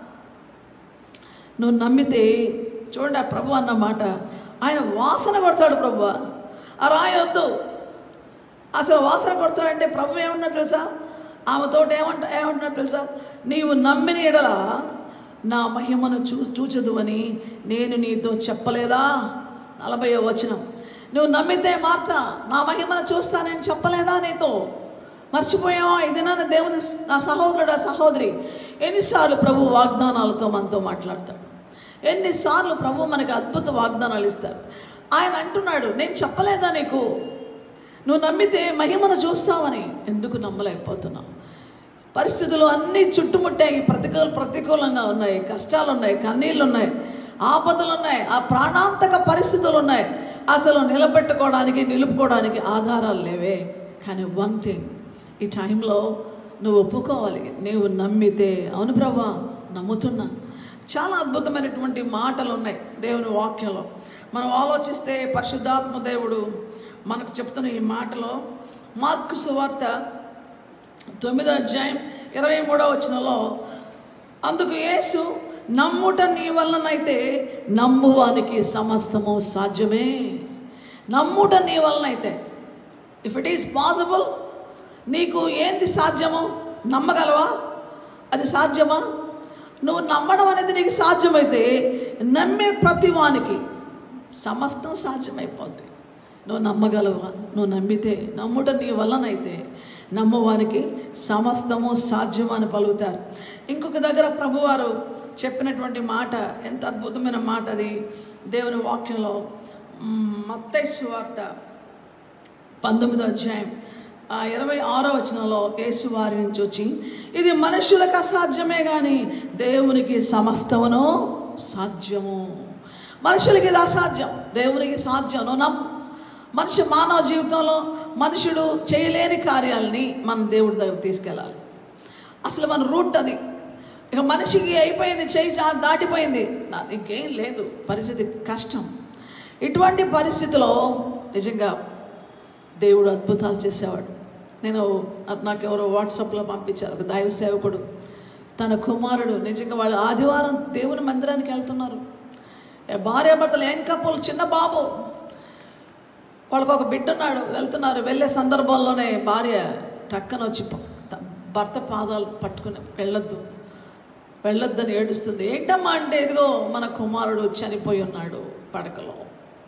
నువ్వు నమ్మితే చూడండి ఆ ప్రభు అన్న మాట ఆయన వాసన కొడతాడు ప్రభు ఆ రాయొద్దు అసలు వాసన కొడతాడంటే ప్రభు ఏమన్నాడు తెలుసా ఆమెతో ఏమంట ఏమంటున్నాడు తెలుసా నీవు నమ్మిన ఎడల నా మహిమను చూ చూచదు అని నేను నీతో చెప్పలేదా నలభై వచనం నువ్వు నమ్మితే మార్త నా మహిమను చూస్తానని చెప్పలేదా నీతో మర్చిపోయావా ఇది నా దేవుని నా సహోదరుడు సహోదరి ఎన్నిసార్లు ప్రభు వాగ్దానాలతో మనతో మాట్లాడతాడు ఎన్నిసార్లు ప్రభు మనకి అద్భుత వాగ్దానాలు ఇస్తారు ఆయన అంటున్నాడు నేను చెప్పలేదా నీకు నువ్వు నమ్మితే మహిమను చూస్తావని ఎందుకు నమ్మలేకపోతున్నావు పరిస్థితులు అన్నీ చుట్టుముట్టాయి ప్రతికూల ప్రతికూలంగా ఉన్నాయి కష్టాలు ఉన్నాయి కన్నీళ్ళు ఉన్నాయి ఆపదలు ఉన్నాయి ఆ ప్రాణాంతక పరిస్థితులు ఉన్నాయి అసలు నిలబెట్టుకోవడానికి నిలుపుకోవడానికి ఆధారాలు లేవే కానీ వన్ థింగ్ ఈ టైంలో నువ్వు ఒప్పుకోవాలి నీవు నమ్మితే అవును ప్రభా నమ్ముతున్నా చాలా అద్భుతమైనటువంటి మాటలు ఉన్నాయి దేవుని వాక్యంలో మనం ఆలోచిస్తే పరిశుద్ధాత్మ దేవుడు మనకు చెప్తున్న ఈ మాటలో మార్కు సువార్త తొమ్మిదో అధ్యాయం ఇరవై మూడో వచనంలో అందుకు యేసు నమ్ముట నీ వలనైతే నమ్మువానికి సమస్తము సాధ్యమే నమ్ముట నీ వలనైతే ఇఫ్ ఇట్ ఈస్ పాసిబుల్ నీకు ఏంది సాధ్యమో నమ్మగలవా అది సాధ్యమా నువ్వు నమ్మడం అనేది నీకు సాధ్యమైతే నమ్మే ప్రతి వానికి సమస్తం సాధ్యమైపోద్ది నువ్వు నమ్మగలవా నువ్వు నమ్మితే నమ్ముట నీ వల్లనైతే నమ్మవానికి సమస్తము సాధ్యం అని పలుకుతారు ఇంకొక దగ్గర ప్రభువారు చెప్పినటువంటి మాట ఎంత అద్భుతమైన మాట అది దేవుని వాక్యంలో మత్తైసు వార్త పంతొమ్మిదో అధ్యాయం ఆ ఇరవై ఆరో వచనంలో యేసు వారి నుంచి వచ్చి ఇది మనుషులకు అసాధ్యమే కానీ దేవునికి సమస్తమును సాధ్యము మనుషులకి ఇది అసాధ్యం దేవునికి సాధ్యం నువ్వు నమ్ము మనిషి మానవ జీవితంలో మనుషుడు చేయలేని కార్యాలని మన దేవుడి దగ్గర తీసుకెళ్ళాలి అసలు మన రూట్ అది ఇక మనిషికి అయిపోయింది చేయి చా- దాటిపోయింది నా- ఇంకేం లేదు పరిస్థితి కష్టం ఇటువంటి పరిస్థితిలో నిజంగా దేవుడు అద్భుతాలు చేసేవాడు నేను అది నాకు ఎవరో వాట్సాప్లో పంపించారు ఒక దైవ సేవకుడు తన కుమారుడు నిజంగా వాళ్ళు ఆదివారం దేవుని మందిరానికి వెళ్తున్నారు ఏ భార్యాభర్తలు ఏం కప్పులు చిన్న బాబు వాళ్ళకు ఒక బిడ్డ ఉన్నాడు వెళ్తున్నారు వెళ్ళే సందర్భంలోనే భార్య టక్కన వచ్చి ప- త- భర్త పాదాలు పట్టుకుని వెళ్ళొద్దు వెళ్ళొద్దని ఏడుస్తుంది ఏంటమ్మా అంటే ఇదిగో మన కుమారుడు చనిపోయి ఉన్నాడు పడకలో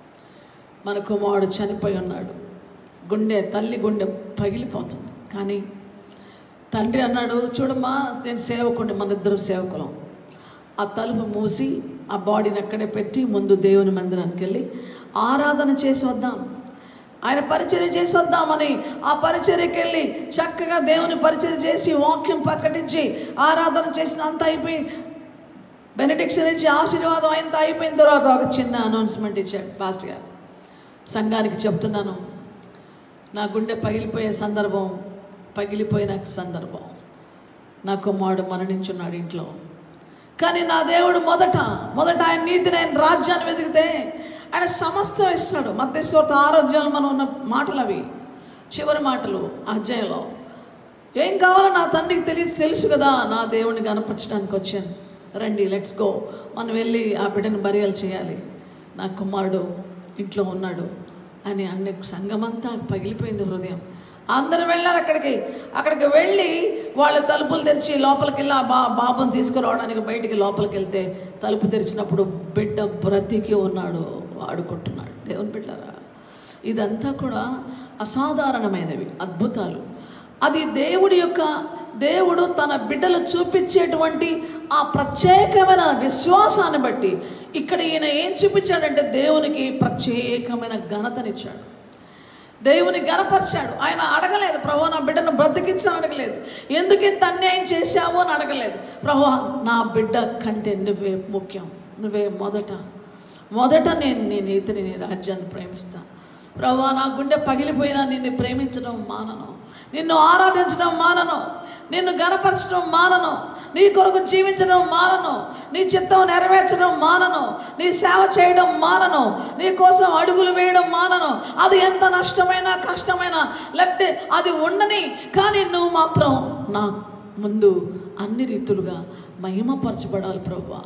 మన కుమారుడు చనిపోయి ఉన్నాడు గుండె తల్లి గుండె పగిలిపోతుంది కానీ తండ్రి అన్నాడు చూడమ్మా నేను సేవకుడిని మన ఇద్దరు సేవకులం ఆ తలుపు మూసి ఆ బాడీని అక్కడే పెట్టి ముందు దేవుని మందిరానికి వెళ్ళి ఆరాధన చేసి వద్దాం ఆయన పరిచర్య చేసి వద్దామని ఆ పరిచర్యకి వెళ్ళి చక్కగా దేవుని పరిచర్య చేసి వాక్యం ప్రకటించి ఆరాధన చేసిన అంత అయిపోయి బెనిడిక్షన్ ఇచ్చి ఆశీర్వాదం అయినంత అయిపోయిన తర్వాత ఒక చిన్న అనౌన్స్మెంట్ ఇచ్చాడు పాస్టర్ గారు సంఘానికి చెప్తున్నాను నా గుండె పగిలిపోయే సందర్భం పగిలిపోయిన సందర్భం నా కుమారుడు మరణించున్నాడు ఇంట్లో కానీ నా దేవుడు మొదట మొదట ఆయన నీతిని ఆయన రాజ్యాన్ని వెతికితే ఆయన సమస్తం ఇస్తాడు మధ్యశ్వత ఆరోగ్యాలు మనం ఉన్న మాటలు అవి చివరి మాటలు ఆ అధ్యాయంలో ఏం కావాలో నా తండ్రికి తెలియదు తెలుసు కదా నా దేవుడిని కనపరచడానికి వచ్చాను రండి లెట్స్ గో మనం వెళ్ళి ఆ బిడ్డను బరియలు చేయాలి నా కుమారుడు ఇంట్లో ఉన్నాడు అని అన్ని సంఘమంతా పగిలిపోయింది హృదయం అందరూ వెళ్ళారు అక్కడికి అక్కడికి వెళ్ళి వాళ్ళు తలుపులు తెరిచి లోపలికి వెళ్ళి ఆ బా బాబుని తీసుకురావడానికి బయటికి లోపలికి వెళ్తే తలుపు తెరిచినప్పుడు బిడ్డ బ్రతికి ఉన్నాడు ఆడుకుంటున్నాడు దేవుని బిడ్డారా ఇదంతా కూడా అసాధారణమైనవి అద్భుతాలు అది దేవుడి యొక్క దేవుడు తన బిడ్డలు చూపించేటువంటి ఆ ప్రత్యేకమైన విశ్వాసాన్ని బట్టి ఇక్కడ ఈయన ఏం చూపించాడంటే దేవునికి ప్రత్యేకమైన ఘనతనిచ్చాడు దేవుని గనపరిచాడు ఆయన అడగలేదు ప్రభు నా బిడ్డను బ్రతికించని అడగలేదు ఎందుకు ఇంత అన్యాయం చేశావు అని అడగలేదు ప్రభు నా బిడ్డ కంటే నువ్వే ముఖ్యం నువ్వే మొదట మొదట నేను నీ నీతిని నీ రాజ్యాన్ని ప్రేమిస్తా ప్రభు నా గుండె పగిలిపోయినా నిన్ను ప్రేమించడం మానను నిన్ను ఆరాధించడం మానను నిన్ను గనపరచడం మానను నీ కొరకు జీవించడం మానను నీ చిత్తం నెరవేర్చడం మానను నీ సేవ చేయడం మానను నీ కోసం అడుగులు వేయడం మానను అది ఎంత నష్టమైనా కష్టమైనా లేకపోతే అది ఉండని కానీ నువ్వు మాత్రం నా ముందు అన్ని రీతులుగా మహిమపరచబడాలి ప్రభా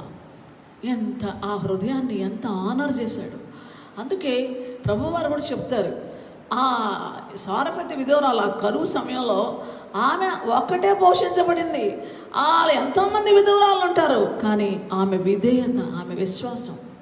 ఎంత ఆ హృదయాన్ని ఎంత ఆనర్ చేశాడు అందుకే ప్రభువారు కూడా చెప్తారు ఆ సారపతి విధవరాలు ఆ కరువు సమయంలో ఆమె ఒక్కటే పోషించబడింది ఆ ఎంతోమంది విధవరాలు ఉంటారు కానీ ఆమె విధేయత ఆమె విశ్వాసం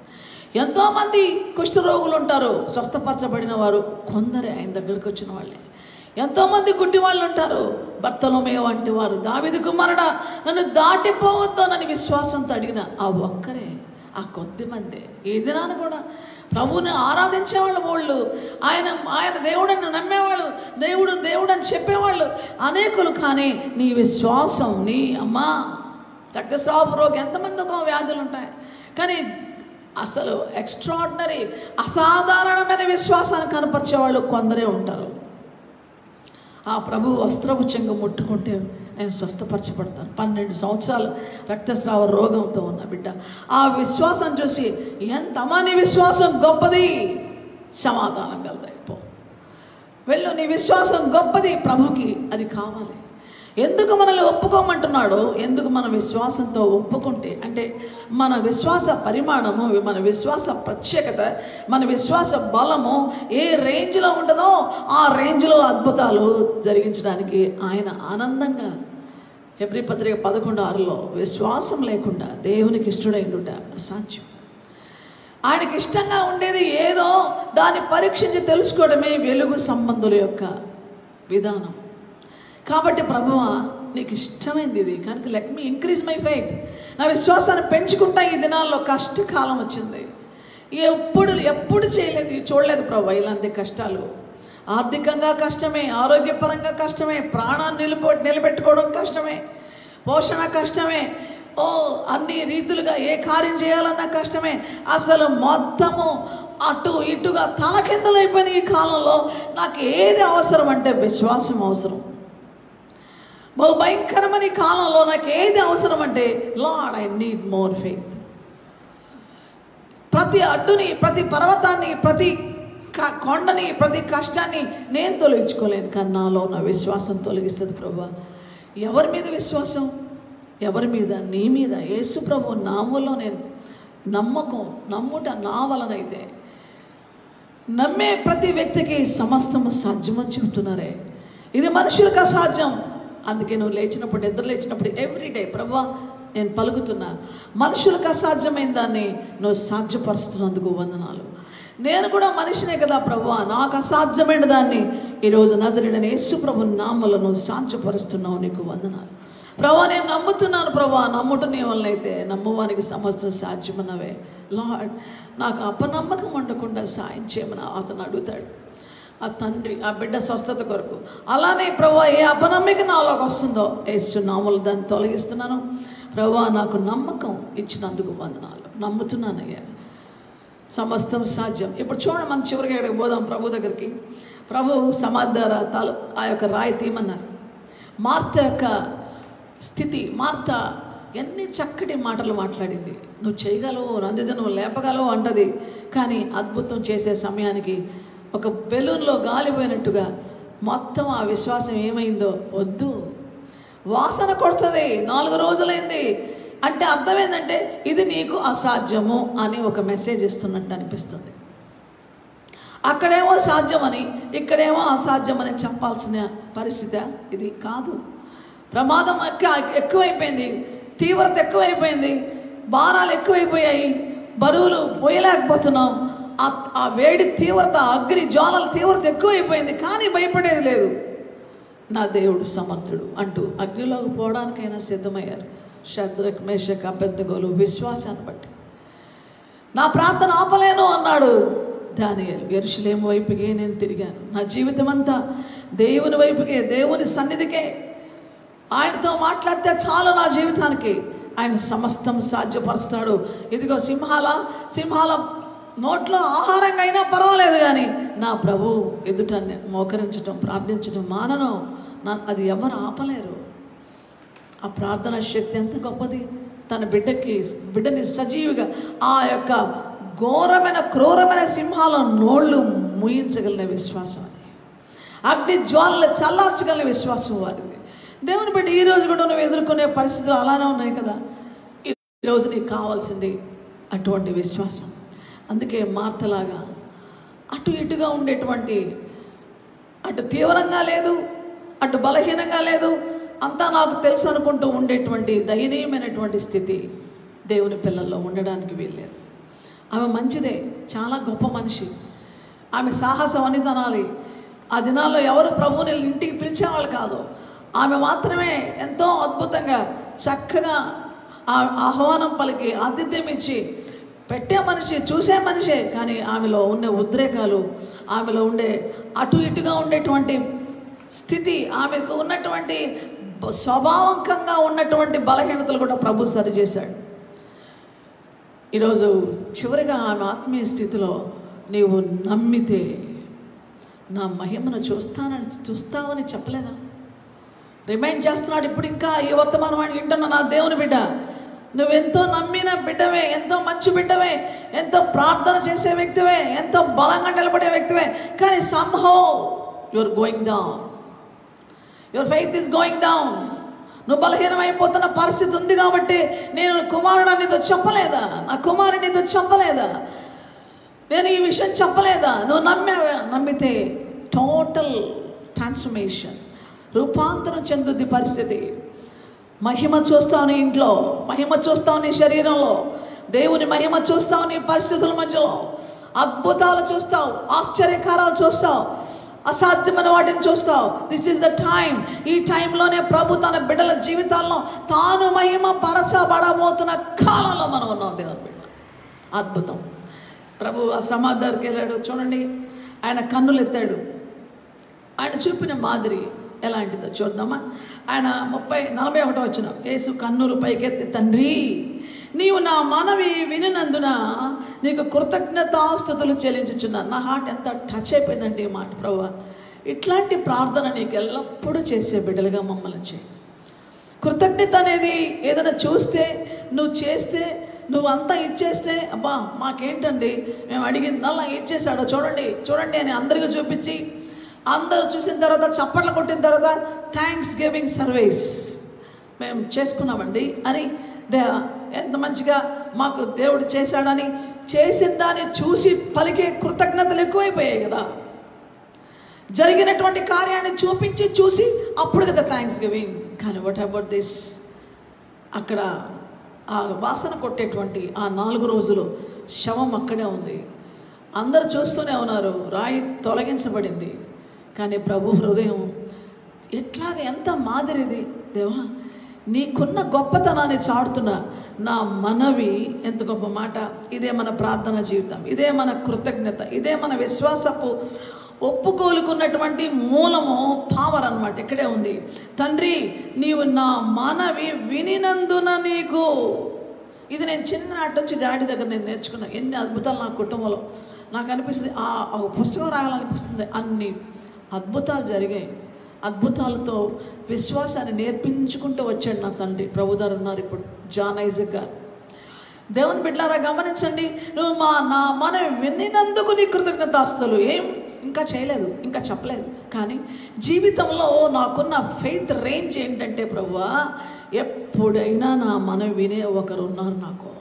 ఎంతోమంది కుష్ఠరోగులు ఉంటారు స్వస్థపరచబడిన వారు కొందరే ఆయన దగ్గరకు వచ్చిన వాళ్ళే ఎంతోమంది గుడ్డి వాళ్ళు ఉంటారు భర్తలోమే వంటి వారు దావిది కుమారుడా నన్ను దాటిపోవద్దోనని విశ్వాసంతో అడిగిన ఆ ఒక్కరే ఆ కొద్ది మంది ఈ దినాన కూడా ప్రభువుని ఆరాధించేవాళ్ళు వాళ్ళు ఆయన ఆయన దేవుడని నమ్మేవాళ్ళు దేవుడు దేవుడు అని చెప్పేవాళ్ళు అనేకులు కానీ నీ విశ్వాసం నీ అమ్మా రక్తస్రావ రోగి ఎంతమంది ఒక వ్యాధులు ఉంటాయి కానీ అసలు ఎక్స్ట్రాడినరీ అసాధారణమైన విశ్వాసాన్ని కనపరిచే వాళ్ళు కొందరే ఉంటారు ఆ ప్రభు వస్త్రపు చెంగు ముట్టుకుంటే నేను స్వస్థపరచబడతాను పన్నెండు సంవత్సరాలు రక్తస్రావ రోగంతో ఉన్న బిడ్డ ఆ విశ్వాసం చూసి ఎంతమా నీ విశ్వాసం గొప్పది సమాధానం కలదాయి పో వెళ్ళు నీ విశ్వాసం గొప్పది ప్రభుకి అది కావాలి ఎందుకు మనల్ని ఒప్పుకోమంటున్నాడో ఎందుకు మన విశ్వాసంతో ఒప్పుకుంటే అంటే మన విశ్వాస పరిమాణము మన విశ్వాస ప్రత్యేకత మన విశ్వాస బలము ఏ రేంజ్లో ఉంటుందో ఆ రేంజ్లో అద్భుతాలు జరిగించడానికి ఆయన ఆనందంగా ఫిబ్రి పత్రిక పదకొండు ఆరులో విశ్వాసం లేకుండా దేవునికి ఇష్టడైండుట అసాధ్యం ఆయనకి ఇష్టంగా ఉండేది ఏదో దాన్ని పరీక్షించి తెలుసుకోవడమే వెలుగు సంబంధుల యొక్క విధానం కాబట్టి ప్రభువా నీకు ఇష్టమైంది ఇది కనుక let me increase my faith నా విశ్వాసాన్ని పెంచుకుంటా ఈ దినాల్లో కష్టకాలం వచ్చింది ఎప్పుడు ఎప్పుడు చేయలేదు చూడలేదు ప్రభు ఇలాంటి కష్టాలు ఆర్థికంగా కష్టమే ఆరోగ్యపరంగా కష్టమే ప్రాణాన్ని నిలుపో నిలబెట్టుకోవడం కష్టమే పోషణ కష్టమే ఓ అన్ని రీతులుగా ఏ కార్యం చేయాలన్నా కష్టమే అసలు మొత్తము అటు ఇటుగా తలకిందలైపోయిన ఈ కాలంలో నాకు ఏది అవసరం అంటే విశ్వాసం అవసరం బహు భయంకరమైన ఈ కాలంలో నాకు ఏది అవసరం అంటే Lord I need more faith ప్రతి అడ్డుని ప్రతి పర్వతాన్ని ప్రతి క- కొండని ప్రతి కష్టాన్ని నేను తొలగించుకోలేను కానీ నాలో నా విశ్వాసం తొలగిస్తుంది ప్రభా ఎవరి మీద విశ్వాసం ఎవరి మీద నీ మీద యేసు ప్రభు నామంలో నేను నమ్మకం నమ్ముట నా వలనైతే నమ్మే ప్రతి వ్యక్తికి సమస్తము సాధ్యమని చెబుతున్నారే ఇది మనుషులకు అసాధ్యం అందుకే నువ్వు లేచినప్పుడు నిద్ర లేచినప్పుడు ఎవ్రీడే ప్రభా నేను పలుకుతున్నా మనుషులకు అసాధ్యమైన దాన్ని నువ్వు సాధ్యపరుస్తున్నందుకు వందనాలు నేను కూడా మనిషినే కదా ప్రభా నాకు అసాధ్యమైన దాన్ని ఈరోజు నజరుడని యేసు ప్రభు నామలో నువ్వు సాధ్యపరుస్తున్నావు నీకు వందనాలు ప్రభా నేను నమ్ముతున్నాను ప్రభా నమ్ముట నీ వల్లైతే నమ్మవానికి సమస్త సాధ్యమన్నవే లార్డ్ నాకు అపనమ్మకం ఉండకుండా సాయం చేయమని అతను అడుగుతాడు ఆ తండ్రి ఆ బిడ్డ స్వస్థత కొరకు అలానే ప్రభా ఏ అపనమ్మిక నాలోకి వస్తుందో యేసు నామలు దాన్ని తొలగిస్తున్నాను ప్రభా నాకు నమ్మకం ఇచ్చినందుకు వందనాలు నమ్ముతున్నానయ్యా సమస్తం సాధ్యం ఇప్పుడు చూడండి మనం చివరికి ఎక్కడికి పోదాం ప్రభు దగ్గరికి ప్రభు సమాధి ద్వారా తాలు ఆ యొక్క రాయి తీయమన్నారు మార్త యొక్క స్థితి మార్త ఎన్ని చక్కటి మాటలు మాట్లాడింది నువ్వు చేయగలవు నందిది నువ్వు లేపగలవు అంటది కానీ అద్భుతం చేసే సమయానికి ఒక బెలూన్లో గాలిపోయినట్టుగా మొత్తం ఆ విశ్వాసం ఏమైందో వద్దు వాసన కొడుతుంది నాలుగు రోజులైంది అంటే అర్థం ఏంటంటే ఇది నీకు అసాధ్యము అని ఒక మెసేజ్ ఇస్తున్నట్టు అనిపిస్తుంది అక్కడేమో సాధ్యమని ఇక్కడేమో అసాధ్యమని చెప్పాల్సిన పరిస్థితి ఇది కాదు ప్రమాదం ఎక్క- ఎక్కువైపోయింది తీవ్రత ఎక్కువైపోయింది భారాలు ఎక్కువైపోయాయి బరువులు పోయలేకపోతున్నాం ఆ- ఆ వేడి తీవ్రత అగ్ని జ్వాలల తీవ్రత ఎక్కువైపోయింది కానీ భయపడేది లేదు నా దేవుడు సమర్థుడు అంటూ అగ్నిలోకి పోవడానికైనా సిద్ధమయ్యారు శద్రక్ మేషక్ అభ్యర్థగోలు విశ్వాసాన్ని బట్టి నా ప్రార్థన ఆపలేను అన్నాడు దానియేలు ఎరుషులేము వైపుకే నేను తిరిగాను నా జీవితం అంతా దేవుని వైపుకే దేవుని సన్నిధికే ఆయనతో మాట్లాడితే చాలు నా జీవితానికి ఆయన సమస్తం సాధ్యపరుస్తాడు ఇదిగో సింహాల సింహాల నోట్లో ఆహారంగా అయినా పర్వాలేదు కానీ నా ప్రభు ఎదుట నేను మోకరించటం ప్రార్థించటం మానను నా అది ఎవరు ఆపలేరు ఆ ప్రార్థన శక్తి ఎంత గొప్పది తన బిడ్డకి బిడ్డని సజీవిగా ఆ యొక్క ఘోరమైన క్రూరమైన సింహాల నోళ్ళు ముయించగలిగిన విశ్వాసం అది అగ్ని జ్వాలలు చల్లార్చగలిగిన విశ్వాసం వారిది దేవుని బిడ్డ ఈ రోజు కూడా నువ్వు ఎదుర్కొనే పరిస్థితులు అలానే ఉన్నాయి కదా ఈ రోజు నీకు కావాల్సింది అటువంటి విశ్వాసం అందుకే మార్తలాగా అటు ఇటుగా ఉండేటువంటి అటు తీవ్రంగా లేదు అటు బలహీనంగా లేదు అంతా నాకు తెలుసు అనుకుంటూ ఉండేటువంటి దయనీయమైనటువంటి స్థితి దేవుని పిల్లల్లో ఉండడానికి వీల్లేదు ఆమె మంచిదే చాలా గొప్ప మనిషి ఆమె సాహసం అని తనాలి ఆ దినాల్లో ఎవరు ప్రభువుని ఇంటికి పిలిచేవాళ్ళు కాదు ఆమె మాత్రమే ఎంతో అద్భుతంగా చక్కగా ఆ ఆహ్వానం పలికి ఆతిథ్యం ఇచ్చి పెట్టే మనిషి చూసే మనిషే కానీ ఆమెలో ఉండే ఉద్రేకాలు ఆమెలో ఉండే అటు ఇటుగా ఉండేటువంటి స్థితి ఆమెకు ఉన్నటువంటి బ- స్వభావకంగా ఉన్నటువంటి బలహీనతలు కూడా ప్రభు సరిచేశాడు ఈరోజు చివరిగా ఆమె ఆత్మీయ స్థితిలో నీవు నమ్మితే నా మహిమను చూస్తానని చూస్తావని చెప్పలేదా రిమైండ్ చేస్తున్నాడు ఇప్పుడు ఇంకా ఈ వర్తమానం వాడిని వింటున్న నా దేవుని బిడ్డ నువ్వెంతో నమ్మిన బిడ్డవే ఎంతో మంచి బిడ్డవే ఎంతో ప్రార్థన చేసే వ్యక్తివే ఎంతో బలంగా నిలబడే వ్యక్తివే కానీ somehow your going down your faith is going down నువ్వు బలహీనమైపోతున్న పరిస్థితి ఉంది కాబట్టి నేను కుమారుడు నీతో చెప్పలేదా నా కుమారుడు నీతో చెప్పలేదా నేను ఈ విషయం చెప్పలేదా నువ్వు నమ్మావా నమ్మితే టోటల్ ట్రాన్స్ఫర్మేషన్ రూపాంతరం చెందుద్ది పరిస్థితి మహిమ చూస్తావు నీ ఇంట్లో మహిమ చూస్తావు నీ శరీరంలో దేవుని మహిమ చూస్తావు నీ పరిస్థితుల మధ్యలో అద్భుతాలు చూస్తావు ఆశ్చర్యకారాలు చూస్తావు అసాధ్యమైన వాటిని చూస్తావు దిస్ ఇస్ ద టైం ఈ టైంలోనే ప్రభు తన బిడ్డల జీవితాల్లో తాను మహిమ పరచబడబోతున్న కాలంలో మనం ఉన్నాం దేవుని బిడ్డ అద్భుతం ప్రభు ఆ సమాధి దగ్గరికి వెళ్ళాడు చూడండి ఆయన కన్నులు ఎత్తాడు ఆయన చూపిన మాదిరి ఎలాంటిదో చూద్దామా ఆయన ముప్పై నలభై ఒకటో వచ్చిన యేసు కన్నులు పైకెత్తి తండ్రి నీవు నా మనవి వినినందున నీకు కృతజ్ఞతాస్థుతులు చెల్లించుచున్నా నా హార్ట్ ఎంత టచ్ అయిపోయిందంటే ఈ మాట ప్రభు ఇట్లాంటి ప్రార్థన నీకు ఎల్లప్పుడూ చేసే బిడ్డలుగా మమ్మల్ని చేయి కృతజ్ఞత అనేది ఏదైనా చూస్తే నువ్వు చేస్తే నువ్వు అంతా ఇచ్చేస్తే అబ్బా మాకేంటండి మేము అడిగిందల్లా ఇచ్చేసాడో చూడండి చూడండి అని అందరికీ చూపించి అందరూ చూసిన తర్వాత చప్పట్లు కొట్టిన తర్వాత థ్యాంక్స్ గివింగ్ సర్వీస్ మేము చేసుకున్నామండి అని దే ఎంత మంచిగా మాకు దేవుడు చేశాడని చేసిన దాన్ని చూసి పలికే కృతజ్ఞతలు ఎక్కువైపోయాయి కదా జరిగినటువంటి కార్యాన్ని చూపించి చూసి అప్పుడు కదా థ్యాంక్స్ గివింగ్ కానీ వాట్ అబౌట్ దిస్ అక్కడ ఆ వాసన కొట్టేటువంటి ఆ నాలుగు రోజులు శవం అక్కడే ఉంది అందరు చూస్తూనే ఉన్నారు రాయి తొలగించబడింది కానీ ప్రభు హృదయం ఎట్లాగ ఎంత మాదిరిది దేవా నీకున్న గొప్పతనాన్ని చాటుతున్న నా మనవి ఎంత గొప్ప మాట ఇదే మన ప్రార్థన జీవితం ఇదే మన కృతజ్ఞత ఇదే మన విశ్వాసపు ఒప్పుకోలుకున్నటువంటి మూలము పవర్ అన్నమాట ఇక్కడే ఉంది తండ్రి నీవు నా మనవి వినినందున నీకు ఇది నేను చిన్ననాటి నుంచి డాడీ దగ్గర నేను నేర్చుకున్నా ఎన్ని అద్భుతాలు నా కుటుంబంలో నాకు అనిపిస్తుంది ఆ ఒక పుస్తకం రాయాలనిపిస్తుంది అన్ని అద్భుతాలు జరిగాయి అద్భుతాలతో విశ్వాసాన్ని నేర్పించుకుంటూ వచ్చాడు నా తండ్రి ప్రభుదారు ఉన్నారు ఇప్పుడు జాన్ ఐజక్ గారు దేవుని బిడ్డారా గమనించండి నువ్వు మా నా మన విన్నినందుకు నీ కృతజ్ఞతాస్తులు ఏం ఇంకా చేయలేదు ఇంకా చెప్పలేదు కానీ జీవితంలో నాకున్న ఫెయిత్ రేంజ్ ఏంటంటే ప్రభువా ఎప్పుడైనా నా మన వినే ఒకరు ఉన్నారు నాకు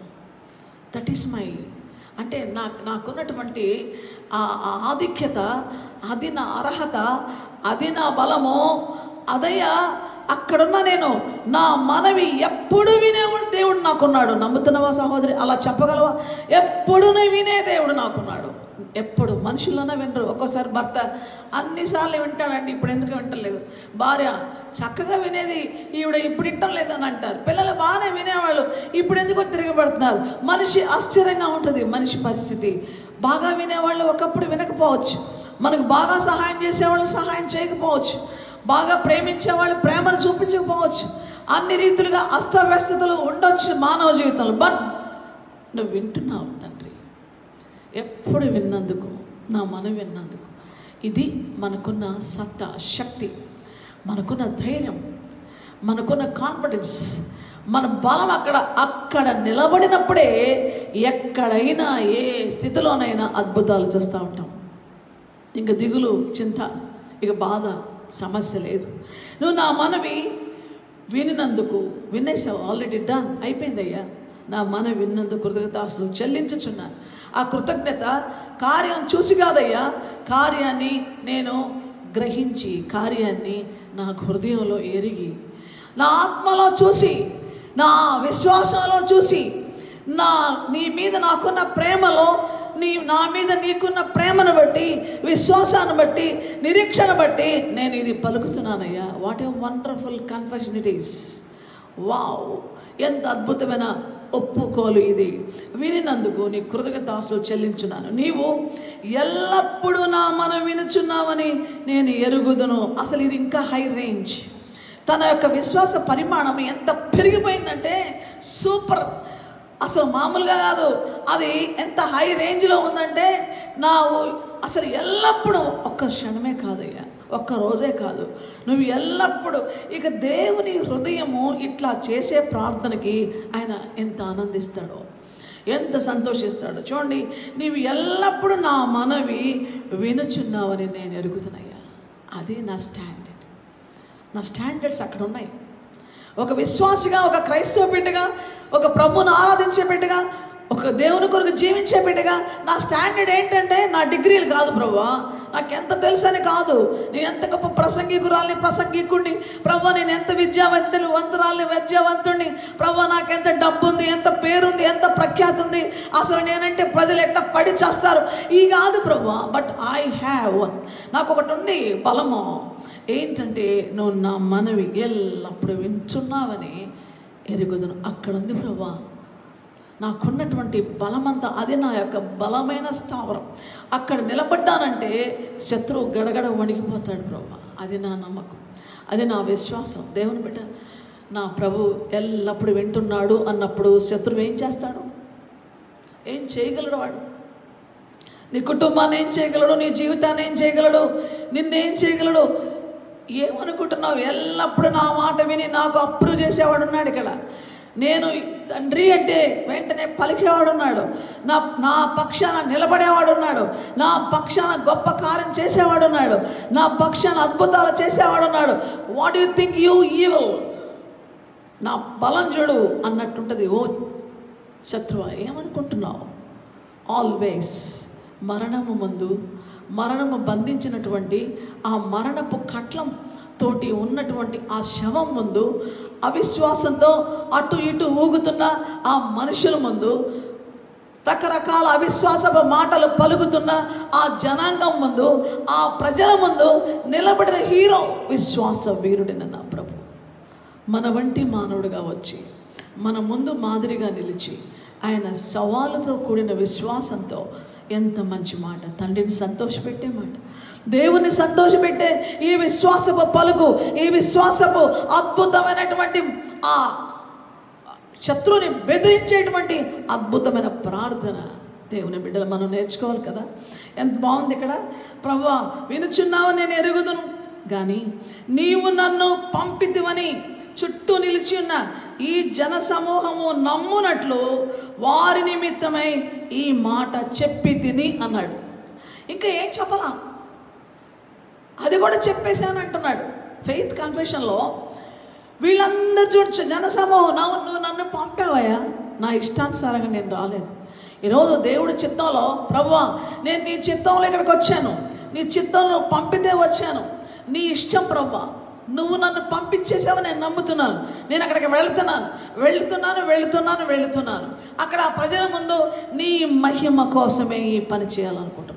దట్ ఈస్ మై అంటే నా నాకున్నటువంటి ఆ ఆ ఆధిక్యత అది నా అర్హత అది నా బలము అదయ్యా అక్కడున్న నేను నా మనవి ఎప్పుడు వినేవాడు దేవుడు నాకున్నాడు నమ్ముతున్నవా సహోదరి అలా చెప్పగలవా ఎప్పుడు వినే దేవుడు నాకున్నాడు ఎప్పుడు మనుషుల్లోనే వినరు ఒక్కోసారి భర్త అన్నిసార్లు వింటాడండి ఇప్పుడు ఎందుకు వింటలేదు భార్య చక్కగా వినేది ఈవిడ ఇప్పుడు వింటం లేదని అంటారు పిల్లలు బాగానే వినేవాళ్ళు ఇప్పుడు ఎందుకో తిరగబడుతున్నారు మనిషి ఆశ్చర్యంగా ఉంటుంది మనిషి పరిస్థితి బాగా వినేవాళ్ళు ఒకప్పుడు వినకపోవచ్చు మనకు బాగా సహాయం చేసేవాళ్ళు సహాయం చేయకపోవచ్చు బాగా ప్రేమించే వాళ్ళు ప్రేమను చూపించకపోవచ్చు అన్ని రీతులుగా అస్తవ్యస్తతలు ఉండొచ్చు మానవ జీవితంలో బట్ నువ్వు వింటున్నావు తండ్రి ఎప్పుడు విన్నందుకు నా మనం విన్నందుకు ఇది మనకున్న సత్తా శక్తి మనకున్న ధైర్యం మనకున్న కాన్ఫిడెన్స్ మన బలం అక్కడ అక్కడ నిలబడినప్పుడే ఎక్కడైనా ఏ స్థితిలోనైనా అద్భుతాలు చూస్తూ ఉంటాం ఇంక దిగులు చింత ఇక బాధ సమస్య లేదు నువ్వు నా మనవి వినినందుకు వినేసావు ఆల్రెడీ డన్ అయిపోయిందయ్యా నా మన విన్నందుకు కృతజ్ఞతాస్తులు చెల్లించుచున్నాను ఆ కృతజ్ఞత కార్యం చూసి కాదయ్యా కార్యాన్ని నేను గ్రహించి కార్యాన్ని నా హృదయంలో ఎరిగి నా ఆత్మలో చూసి నా విశ్వాసంలో చూసి నా నీ మీద నాకున్న ప్రేమలో నీ నా మీద నీకున్న ప్రేమను బట్టి విశ్వాసాన్ని బట్టి నిరీక్షణ బట్టి నేను ఇది పలుకుతున్నానయ్యా what a wonderful confession it is wow ఎంత అద్భుతమైన ఒప్పుకోలు ఇది వినినందుకు నీ కృతజ్ఞతాసులు చెల్లించున్నాను నీవు ఎల్లప్పుడూ నా మనం వినుచున్నావని నేను ఎరుగుదును అసలు ఇది ఇంకా హై రేంజ్ తన యొక్క విశ్వాస పరిమాణం ఎంత పెరిగిపోయిందంటే సూపర్ అసలు మామూలుగా కాదు అది ఎంత హై రేంజ్లో ఉందంటే నా అసలు ఎల్లప్పుడూ ఒక్క క్షణమే కాదయ్యా ఒక్క రోజే కాదు నువ్వు ఎల్లప్పుడూ ఇక దేవుని హృదయము ఇట్లా చేసే ప్రార్థనకి ఆయన ఎంత ఆనందిస్తాడో ఎంత సంతోషిస్తాడో చూడండి నీవు ఎల్లప్పుడూ నా మనవి వినుచున్నావని నేను ఎరుగుతున్నాయ్యా అది నా స్టాండర్డ్ నా స్టాండర్డ్స్ అక్కడ ఉన్నాయి ఒక విశ్వాసిగా ఒక క్రైస్తవ బిడ్డగా ఒక ప్రభువును ఆరాధించే బిడ్డగా ఒక దేవుని కొరకు జీవించే బిడ్డగా నా స్టాండర్డ్ ఏంటంటే నా డిగ్రీలు కాదు ప్రభా నాకు ఎంత తెలుసని కాదు నేను ఎంత గొప్ప ప్రసంగికురాల్ని ప్రసంగికుడిని ప్రభా నేను ఎంత విద్యావంతులు వంతురాల్ని విద్యావంతుడిని ప్రభా నాకు ఎంత డబ్బు ఉంది ఎంత పేరుంది ఎంత ప్రఖ్యాతి ఉంది అసలు నేనంటే ప్రజలు ఎట్లా పడి చేస్తారు ఈ కాదు ప్రభా బట్ ఐ హ్యావ్ నాకు ఒకటి ఉంది బలము ఏంటంటే నువ్వు నా మనవి ఎల్లప్పుడు వింటున్నావని ఎరుగుదును అక్కడ ఉంది ప్రభా నాకున్నటువంటి బలమంతా అది నా యొక్క బలమైన స్థావరం అక్కడ నిలబడ్డానంటే శత్రువు గడగడ వణికిపోతాడు ప్రభా అది నా నమ్మకం అది నా విశ్వాసం దేవుని బిడ్డ నా ప్రభు ఎల్లప్పుడు వింటున్నాడు అన్నప్పుడు శత్రువు ఏం చేస్తాడు ఏం చేయగలడు వాడు నీ కుటుంబాన్ని ఏం చేయగలడు నీ జీవితాన్ని ఏం చేయగలడు నిన్నేం చేయగలడు ఏమనుకుంటున్నావు ఎల్లప్పుడూ నా మాట విని నాకు అప్రూవ్ చేసేవాడు ఉన్నాడు ఇక్కడ నేను తండ్రి అంటే వెంటనే పలికేవాడు ఉన్నాడు నా నా పక్షాన నిలబడేవాడు ఉన్నాడు నా పక్షాన గొప్ప కార్యం చేసేవాడు ఉన్నాడు నా పక్షాన అద్భుతాలు చేసేవాడు ఉన్నాడు what you think you evil నా బలం చూడు అన్నట్టుంటది ఓ శత్రువ ఏమనుకుంటున్నావు ఆల్వేస్ మరణము ముందు మరణము బంధించినటువంటి ఆ మరణపు కట్లం తోటి ఉన్నటువంటి ఆ శవం ముందు అవిశ్వాసంతో అటు ఇటు ఊగుతున్న ఆ మనుషుల ముందు రకరకాల అవిశ్వాసపు మాటలు పలుకుతున్న ఆ జనాంగం ముందు ఆ ప్రజల ముందు నిలబడిన హీరో విశ్వాస వీరుడిన నా ప్రభు మన వంటి మానవుడిగా వచ్చి మన ముందు మాదిరిగా నిలిచి ఆయన సవాలుతో కూడిన విశ్వాసంతో ఎంత మంచి మాట తండ్రిని సంతోషపెట్టే మాట దేవుని సంతోషపెట్టే ఈ విశ్వాసపు పలుకు ఈ విశ్వాసపు అద్భుతమైనటువంటి ఆ శత్రువుని బెదిరించేటువంటి అద్భుతమైన ప్రార్థన దేవుని బిడ్డలు మనం నేర్చుకోవాలి కదా ఎంత బాగుంది ఇక్కడ ప్రభా వినుచున్నావు నేను ఎరుగుదును కానీ నీవు నన్ను పంపితివని చుట్టూ నిలిచి ఉన్న ఈ జన సమూహము నమ్మునట్లు వారి నిమిత్తమై ఈ మాట చెప్పి తిని అన్నాడు ఇంకా ఏం చెప్పలా అది కూడా చెప్పేశాను అంటున్నాడు ఫెయిత్ కన్ఫెషన్లో వీళ్ళందరూ చూడొచ్చు జనసమూహం నా నువ్వు నన్ను పంపావయ్యా నా ఇష్టానుసారంగా నేను రాలేదు ఈరోజు దేవుడి చిత్తంలో ప్రభువా నేను నీ చిత్తంలో ఇక్కడికి వచ్చాను నీ చిత్తంలో పంపితే వచ్చాను నీ ఇష్టం ప్రభా నువ్వు నన్ను పంపించేసావు నేను నమ్ముతున్నాను నేను అక్కడికి వెళ్తున్నాను వెళ్తున్నాను వెళ్తున్నాను వెళ్తున్నాను అక్కడ ఆ ప్రజల ముందు నీ మహిమ కోసమే ఈ పని చేయాలనుకుంటున్నాను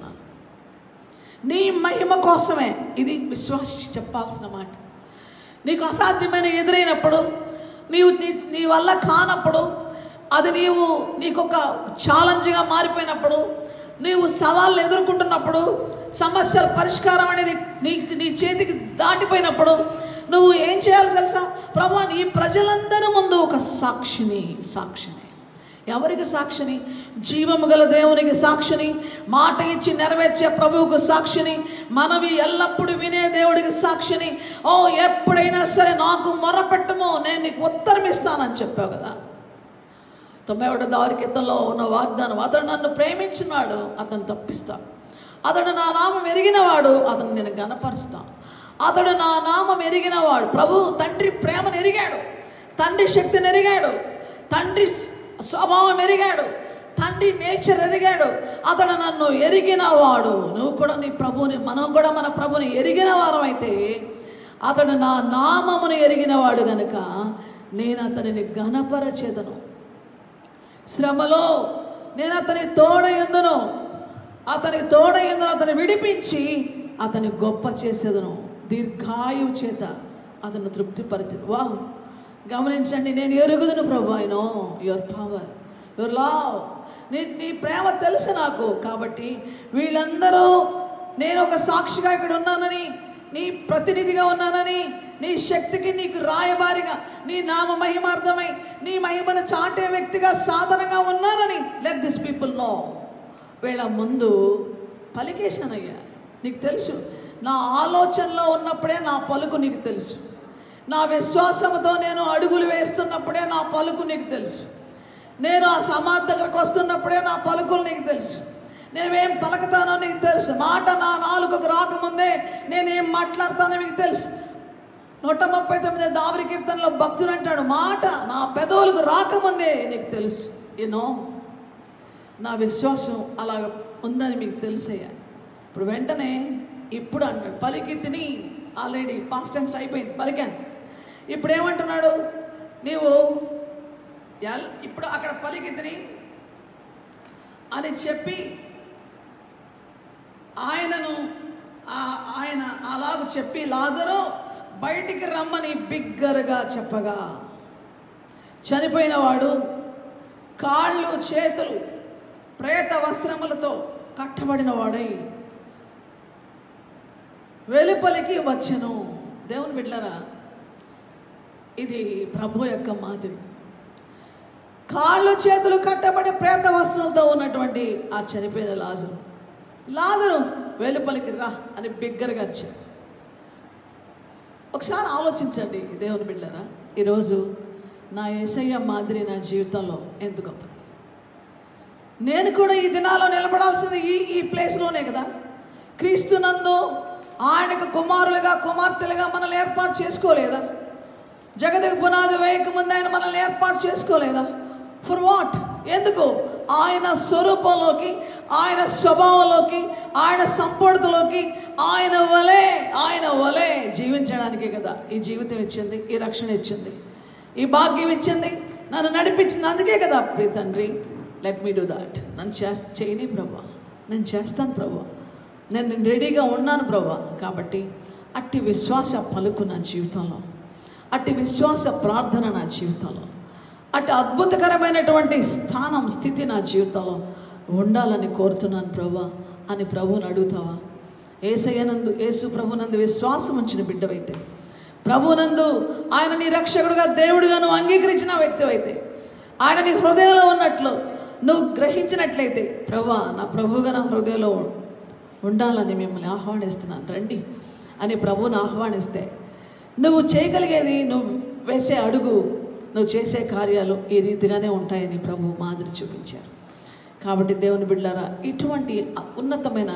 నీ మహిమ కోసమే ఇది విశ్వాసి చెప్పాల్సిన మాట నీకు అసాధ్యమైన ఎదురైనప్పుడు నీవు నీ నీ వల్ల కానప్పుడు అది నీవు నీకు ఒక ఛాలెంజ్గా మారిపోయినప్పుడు నీవు సవాళ్ళు ఎదుర్కొంటున్నప్పుడు సమస్యల పరిష్కారం అనేది నీ నీ చేతికి దాటిపోయినప్పుడు నువ్వు ఏం చేయాలి తెలుసా ప్రభా ఈ ప్రజలందరి ముందు ఒక సాక్షిని సాక్షిని ఎవరికి సాక్షిని జీవము గల దేవునికి సాక్షిని మాట ఇచ్చి నెరవేర్చే ప్రభువుకు సాక్షిని మనవి ఎల్లప్పుడూ వినే దేవుడికి సాక్షిని ఓ ఎప్పుడైనా సరే నాకు మొరపెట్టము నేను నీకు ఉత్తరం ఇస్తానని చెప్పావు కదా తొంభై ఒకటో దారి కిందలో ఉన్న వాగ్దానం అతడు నన్ను ప్రేమించినాడు అతను తప్పిస్తాను అతడు నా నామం ఎరిగినవాడు అతను నేను గనపరుస్తాను అతడు నా నామం ఎరిగినవాడు ప్రభు తండ్రి ప్రేమను ఎరిగాడు తండ్రి శక్తిని ఎరిగాడు తండ్రి స్వభావం ఎరిగాడు తండ్రి నేచర్ ఎరిగాడు అతడు నన్ను ఎరిగినవాడు నువ్వు కూడా నీ ప్రభుని మనం కూడా మన ప్రభుని ఎరిగిన వారం అయితే అతడు నా నామమును ఎరిగినవాడు గనుక నేను అతనిని గణపరచేదను శ్రమలో నేను అతని తోడయందును అతని తోడయందును అతని విడిపించి అతని గొప్ప చేసేదను దీర్ఘాయువు చేత అతను తృప్తిపరిచి వాహ్ గమనించండి నేను ఎరుగుదును ప్రభు ఆయన యువర్ పవర్ యువర్ లావ్ నీ నీ ప్రేమ తెలుసు నాకు కాబట్టి వీళ్ళందరూ నేను ఒక సాక్షిగా ఇక్కడ ఉన్నానని నీ ప్రతినిధిగా ఉన్నానని నీ శక్తికి నీకు రాయబారిగా నీ నామ మహిమార్థమై నీ మహిమను చాటే వ్యక్తిగా సాధనంగా ఉన్నానని లెట్ దిస్ పీపుల్ నో వీళ్ళ ముందు పలికేశానయ్యా నీకు తెలుసు నా ఆలోచనలో ఉన్నప్పుడే నా పలుకు నీకు తెలుసు నా విశ్వాసంతో నేను అడుగులు వేస్తున్నప్పుడే నా పలుకు నీకు తెలుసు నేను ఆ సమాధి దగ్గరకు వస్తున్నప్పుడే నా పలుకులు నీకు తెలుసు నేనేం పలకతానో నీకు తెలుసు మాట నా నాలుకకు రాకముందే నేనేం మాట్లాడతానో మీకు తెలుసు నూట ముప్పై తొమ్మిది దావరి కీర్తనలో భక్తుడు అంటాడు మాట నా పెదవులకు రాకముందే నీకు తెలుసు యూనో నా విశ్వాసం అలా ఉందని మీకు తెలుసయ్యా ఇప్పుడు వెంటనే ఇప్పుడు అంటాడు పలికి తిని ఆల్రెడీ పాస్ట్ టైమ్స్ అయిపోయింది పలికాను ఇప్పుడు ఏమంటున్నాడు నీవు ఎల్ ఇప్పుడు అక్కడ పలికి తిని అని చెప్పి ఆయనను ఆ- ఆయన అలాగ చెప్పి లాజరు బయటికి రమ్మని బిగ్గరగా చెప్పగా చనిపోయిన వాడు కాళ్ళు చేతులు ప్రేత వస్త్రములతో కట్టబడిన వాడై వెలుపలికి వచ్చెను దేవుని బిడ్డలారా ఇది ప్రభు యొక్క మాదిరి కాళ్ళు చేతులు కట్టబడి ప్రేత వస్త్రంతో ఉన్నటువంటి ఆ చనిపోయిన లాజరు లాజరు వెలుపలికి రా అని బిగ్గరగా వచ్చాడు ఒకసారి ఆలోచించండి దేవుని బిడ్డరా ఈరోజు నా ఏసయ్య మాదిరి నా జీవితంలో ఎందుకు గొప్పది నేను కూడా ఈ దినాల్లో నిలబడాల్సింది ఈ ఈ ప్లేస్లోనే కదా క్రీస్తునందు ఆయనకు కుమారులుగా కుమార్తెలుగా మనల్ని ఏర్పాటు చేసుకోలేదా జగతికి పునాది వేయక ముందు ఆయన మనల్ని ఏర్పాటు చేసుకోలేదా ఫర్ వాట్ ఎందుకు ఆయన స్వరూపంలోకి ఆయన స్వభావంలోకి ఆయన సంపూర్ణతలోకి ఆయన వలే ఆయన వలే జీవించడానికే కదా ఈ జీవితం ఇచ్చింది ఈ రక్షణ ఇచ్చింది ఈ భాగ్యం ఇచ్చింది నన్ను నడిపించింది అందుకే కదా ప్రియ తండ్రి లెట్ మీ డూ దాట్ నన్ను చేస్త చేయని ప్రభా నేను చేస్తాను ప్రభా నేను రెడీగా ఉన్నాను ప్రభా కాబట్టి అట్టి విశ్వాస పలుకు నా జీవితంలో అట్టి విశ్వాస ప్రార్థన నా జీవితంలో అట్టి అద్భుతకరమైనటువంటి స్థానం స్థితి నా జీవితంలో ఉండాలని కోరుతున్నాను ప్రభా అని ప్రభువుని అడుగుతావా ఏసయ్యనందు యేసు ప్రభునందు విశ్వాసం ఉంచిన బిడ్డవైతే ప్రభునందు ఆయన నీ రక్షకుడుగా దేవుడిగా నువ్వు అంగీకరించిన వ్యక్తి అయితే ఆయన నీ హృదయంలో ఉన్నట్లు నువ్వు గ్రహించినట్లయితే ప్రభా నా ప్రభువుగా నా హృదయంలో ఉండాలని మిమ్మల్ని ఆహ్వానిస్తున్నాను రండి అని ప్రభువుని ఆహ్వానిస్తే నువ్వు చేయగలిగేది నువ్వు వేసే అడుగు నువ్వు చేసే కార్యాలు ఈ రీతిగానే ఉంటాయని ప్రభు మాదిరి చూపించారు కాబట్టి దేవుని బిడ్డారా ఇటువంటి ఉన్నతమైన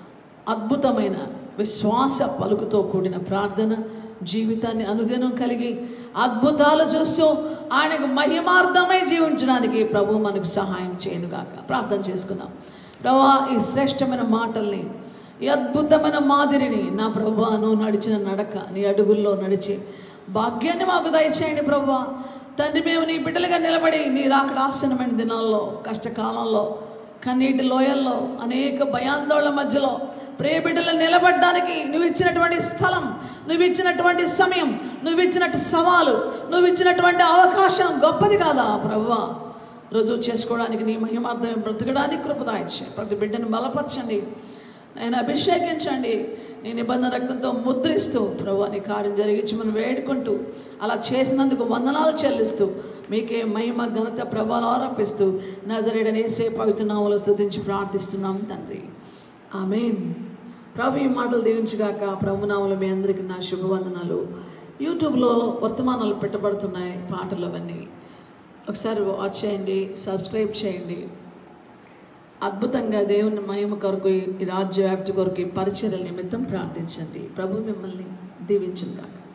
అద్భుతమైన విశ్వాస పలుకుతో కూడిన ప్రార్థన జీవితాన్ని అనుదినం కలిగి అద్భుతాలు చూస్తూ ఆయనకు మహిమార్థమై జీవించడానికి ప్రభు మనకు సహాయం చేయనుగాక ప్రార్థన చేసుకుందాం ప్రభా ఈ శ్రేష్టమైన మాటల్ని ఈ అద్భుతమైన మాదిరిని నా ప్రభా నువ్వు నడిచిన నడక నీ అడుగుల్లో నడిచి భాగ్యాన్ని మాకు దయచేయండి ప్రభా తండ్రి మేము నీ బిడ్డలుగా నిలబడి నీ రాకడ ఆసనమైన దినాల్లో కష్టకాలంలో కన్నీటి లోయల్లో అనేక భయాందోళన మధ్యలో ప్రియ బిడ్డలు నిలబడడానికి నువ్వు ఇచ్చినటువంటి స్థలం నువ్వు ఇచ్చినటువంటి సమయం నువ్వు ఇచ్చినట్టు సవాలు నువ్వు ఇచ్చినటువంటి అవకాశం గొప్పది కాదా ప్రభువా రుజువు చేసుకోవడానికి నీ మహిమార్థం బ్రతకడానికి కృపదాయించే ప్రతి బిడ్డను బలపరచండి నేను అభిషేకించండి నీ నిబంధన రక్తంతో ముద్రిస్తూ ప్రభు నీ కార్యం జరిగించి మనం వేడుకుంటూ అలా చేసినందుకు వందనాలు చెల్లిస్తూ మీకే మహిమ ఘనత ప్రభావం ఆరోపిస్తూ నజరేడనేసే పవిత్రనామలు స్తుతించి ప్రార్థిస్తున్నాం తండ్రి ఆమెన్ ప్రభు ఈ మాటలు దీవించుగాక ప్రభునామలు మీ అందరికీ నా శుభవందనాలు యూట్యూబ్లో వర్తమానాలు పెట్టబడుతున్నాయి పాటలు అవన్నీ ఒకసారి వాచ్ చేయండి సబ్స్క్రైబ్ చేయండి అద్భుతంగా దేవుని మహిమ కొరకు ఈ రాజ్య వ్యాప్తి కొరకు ఈ పరిచర్యల నిమిత్తం ప్రార్థించండి ప్రభు మిమ్మల్ని దీవించుగాక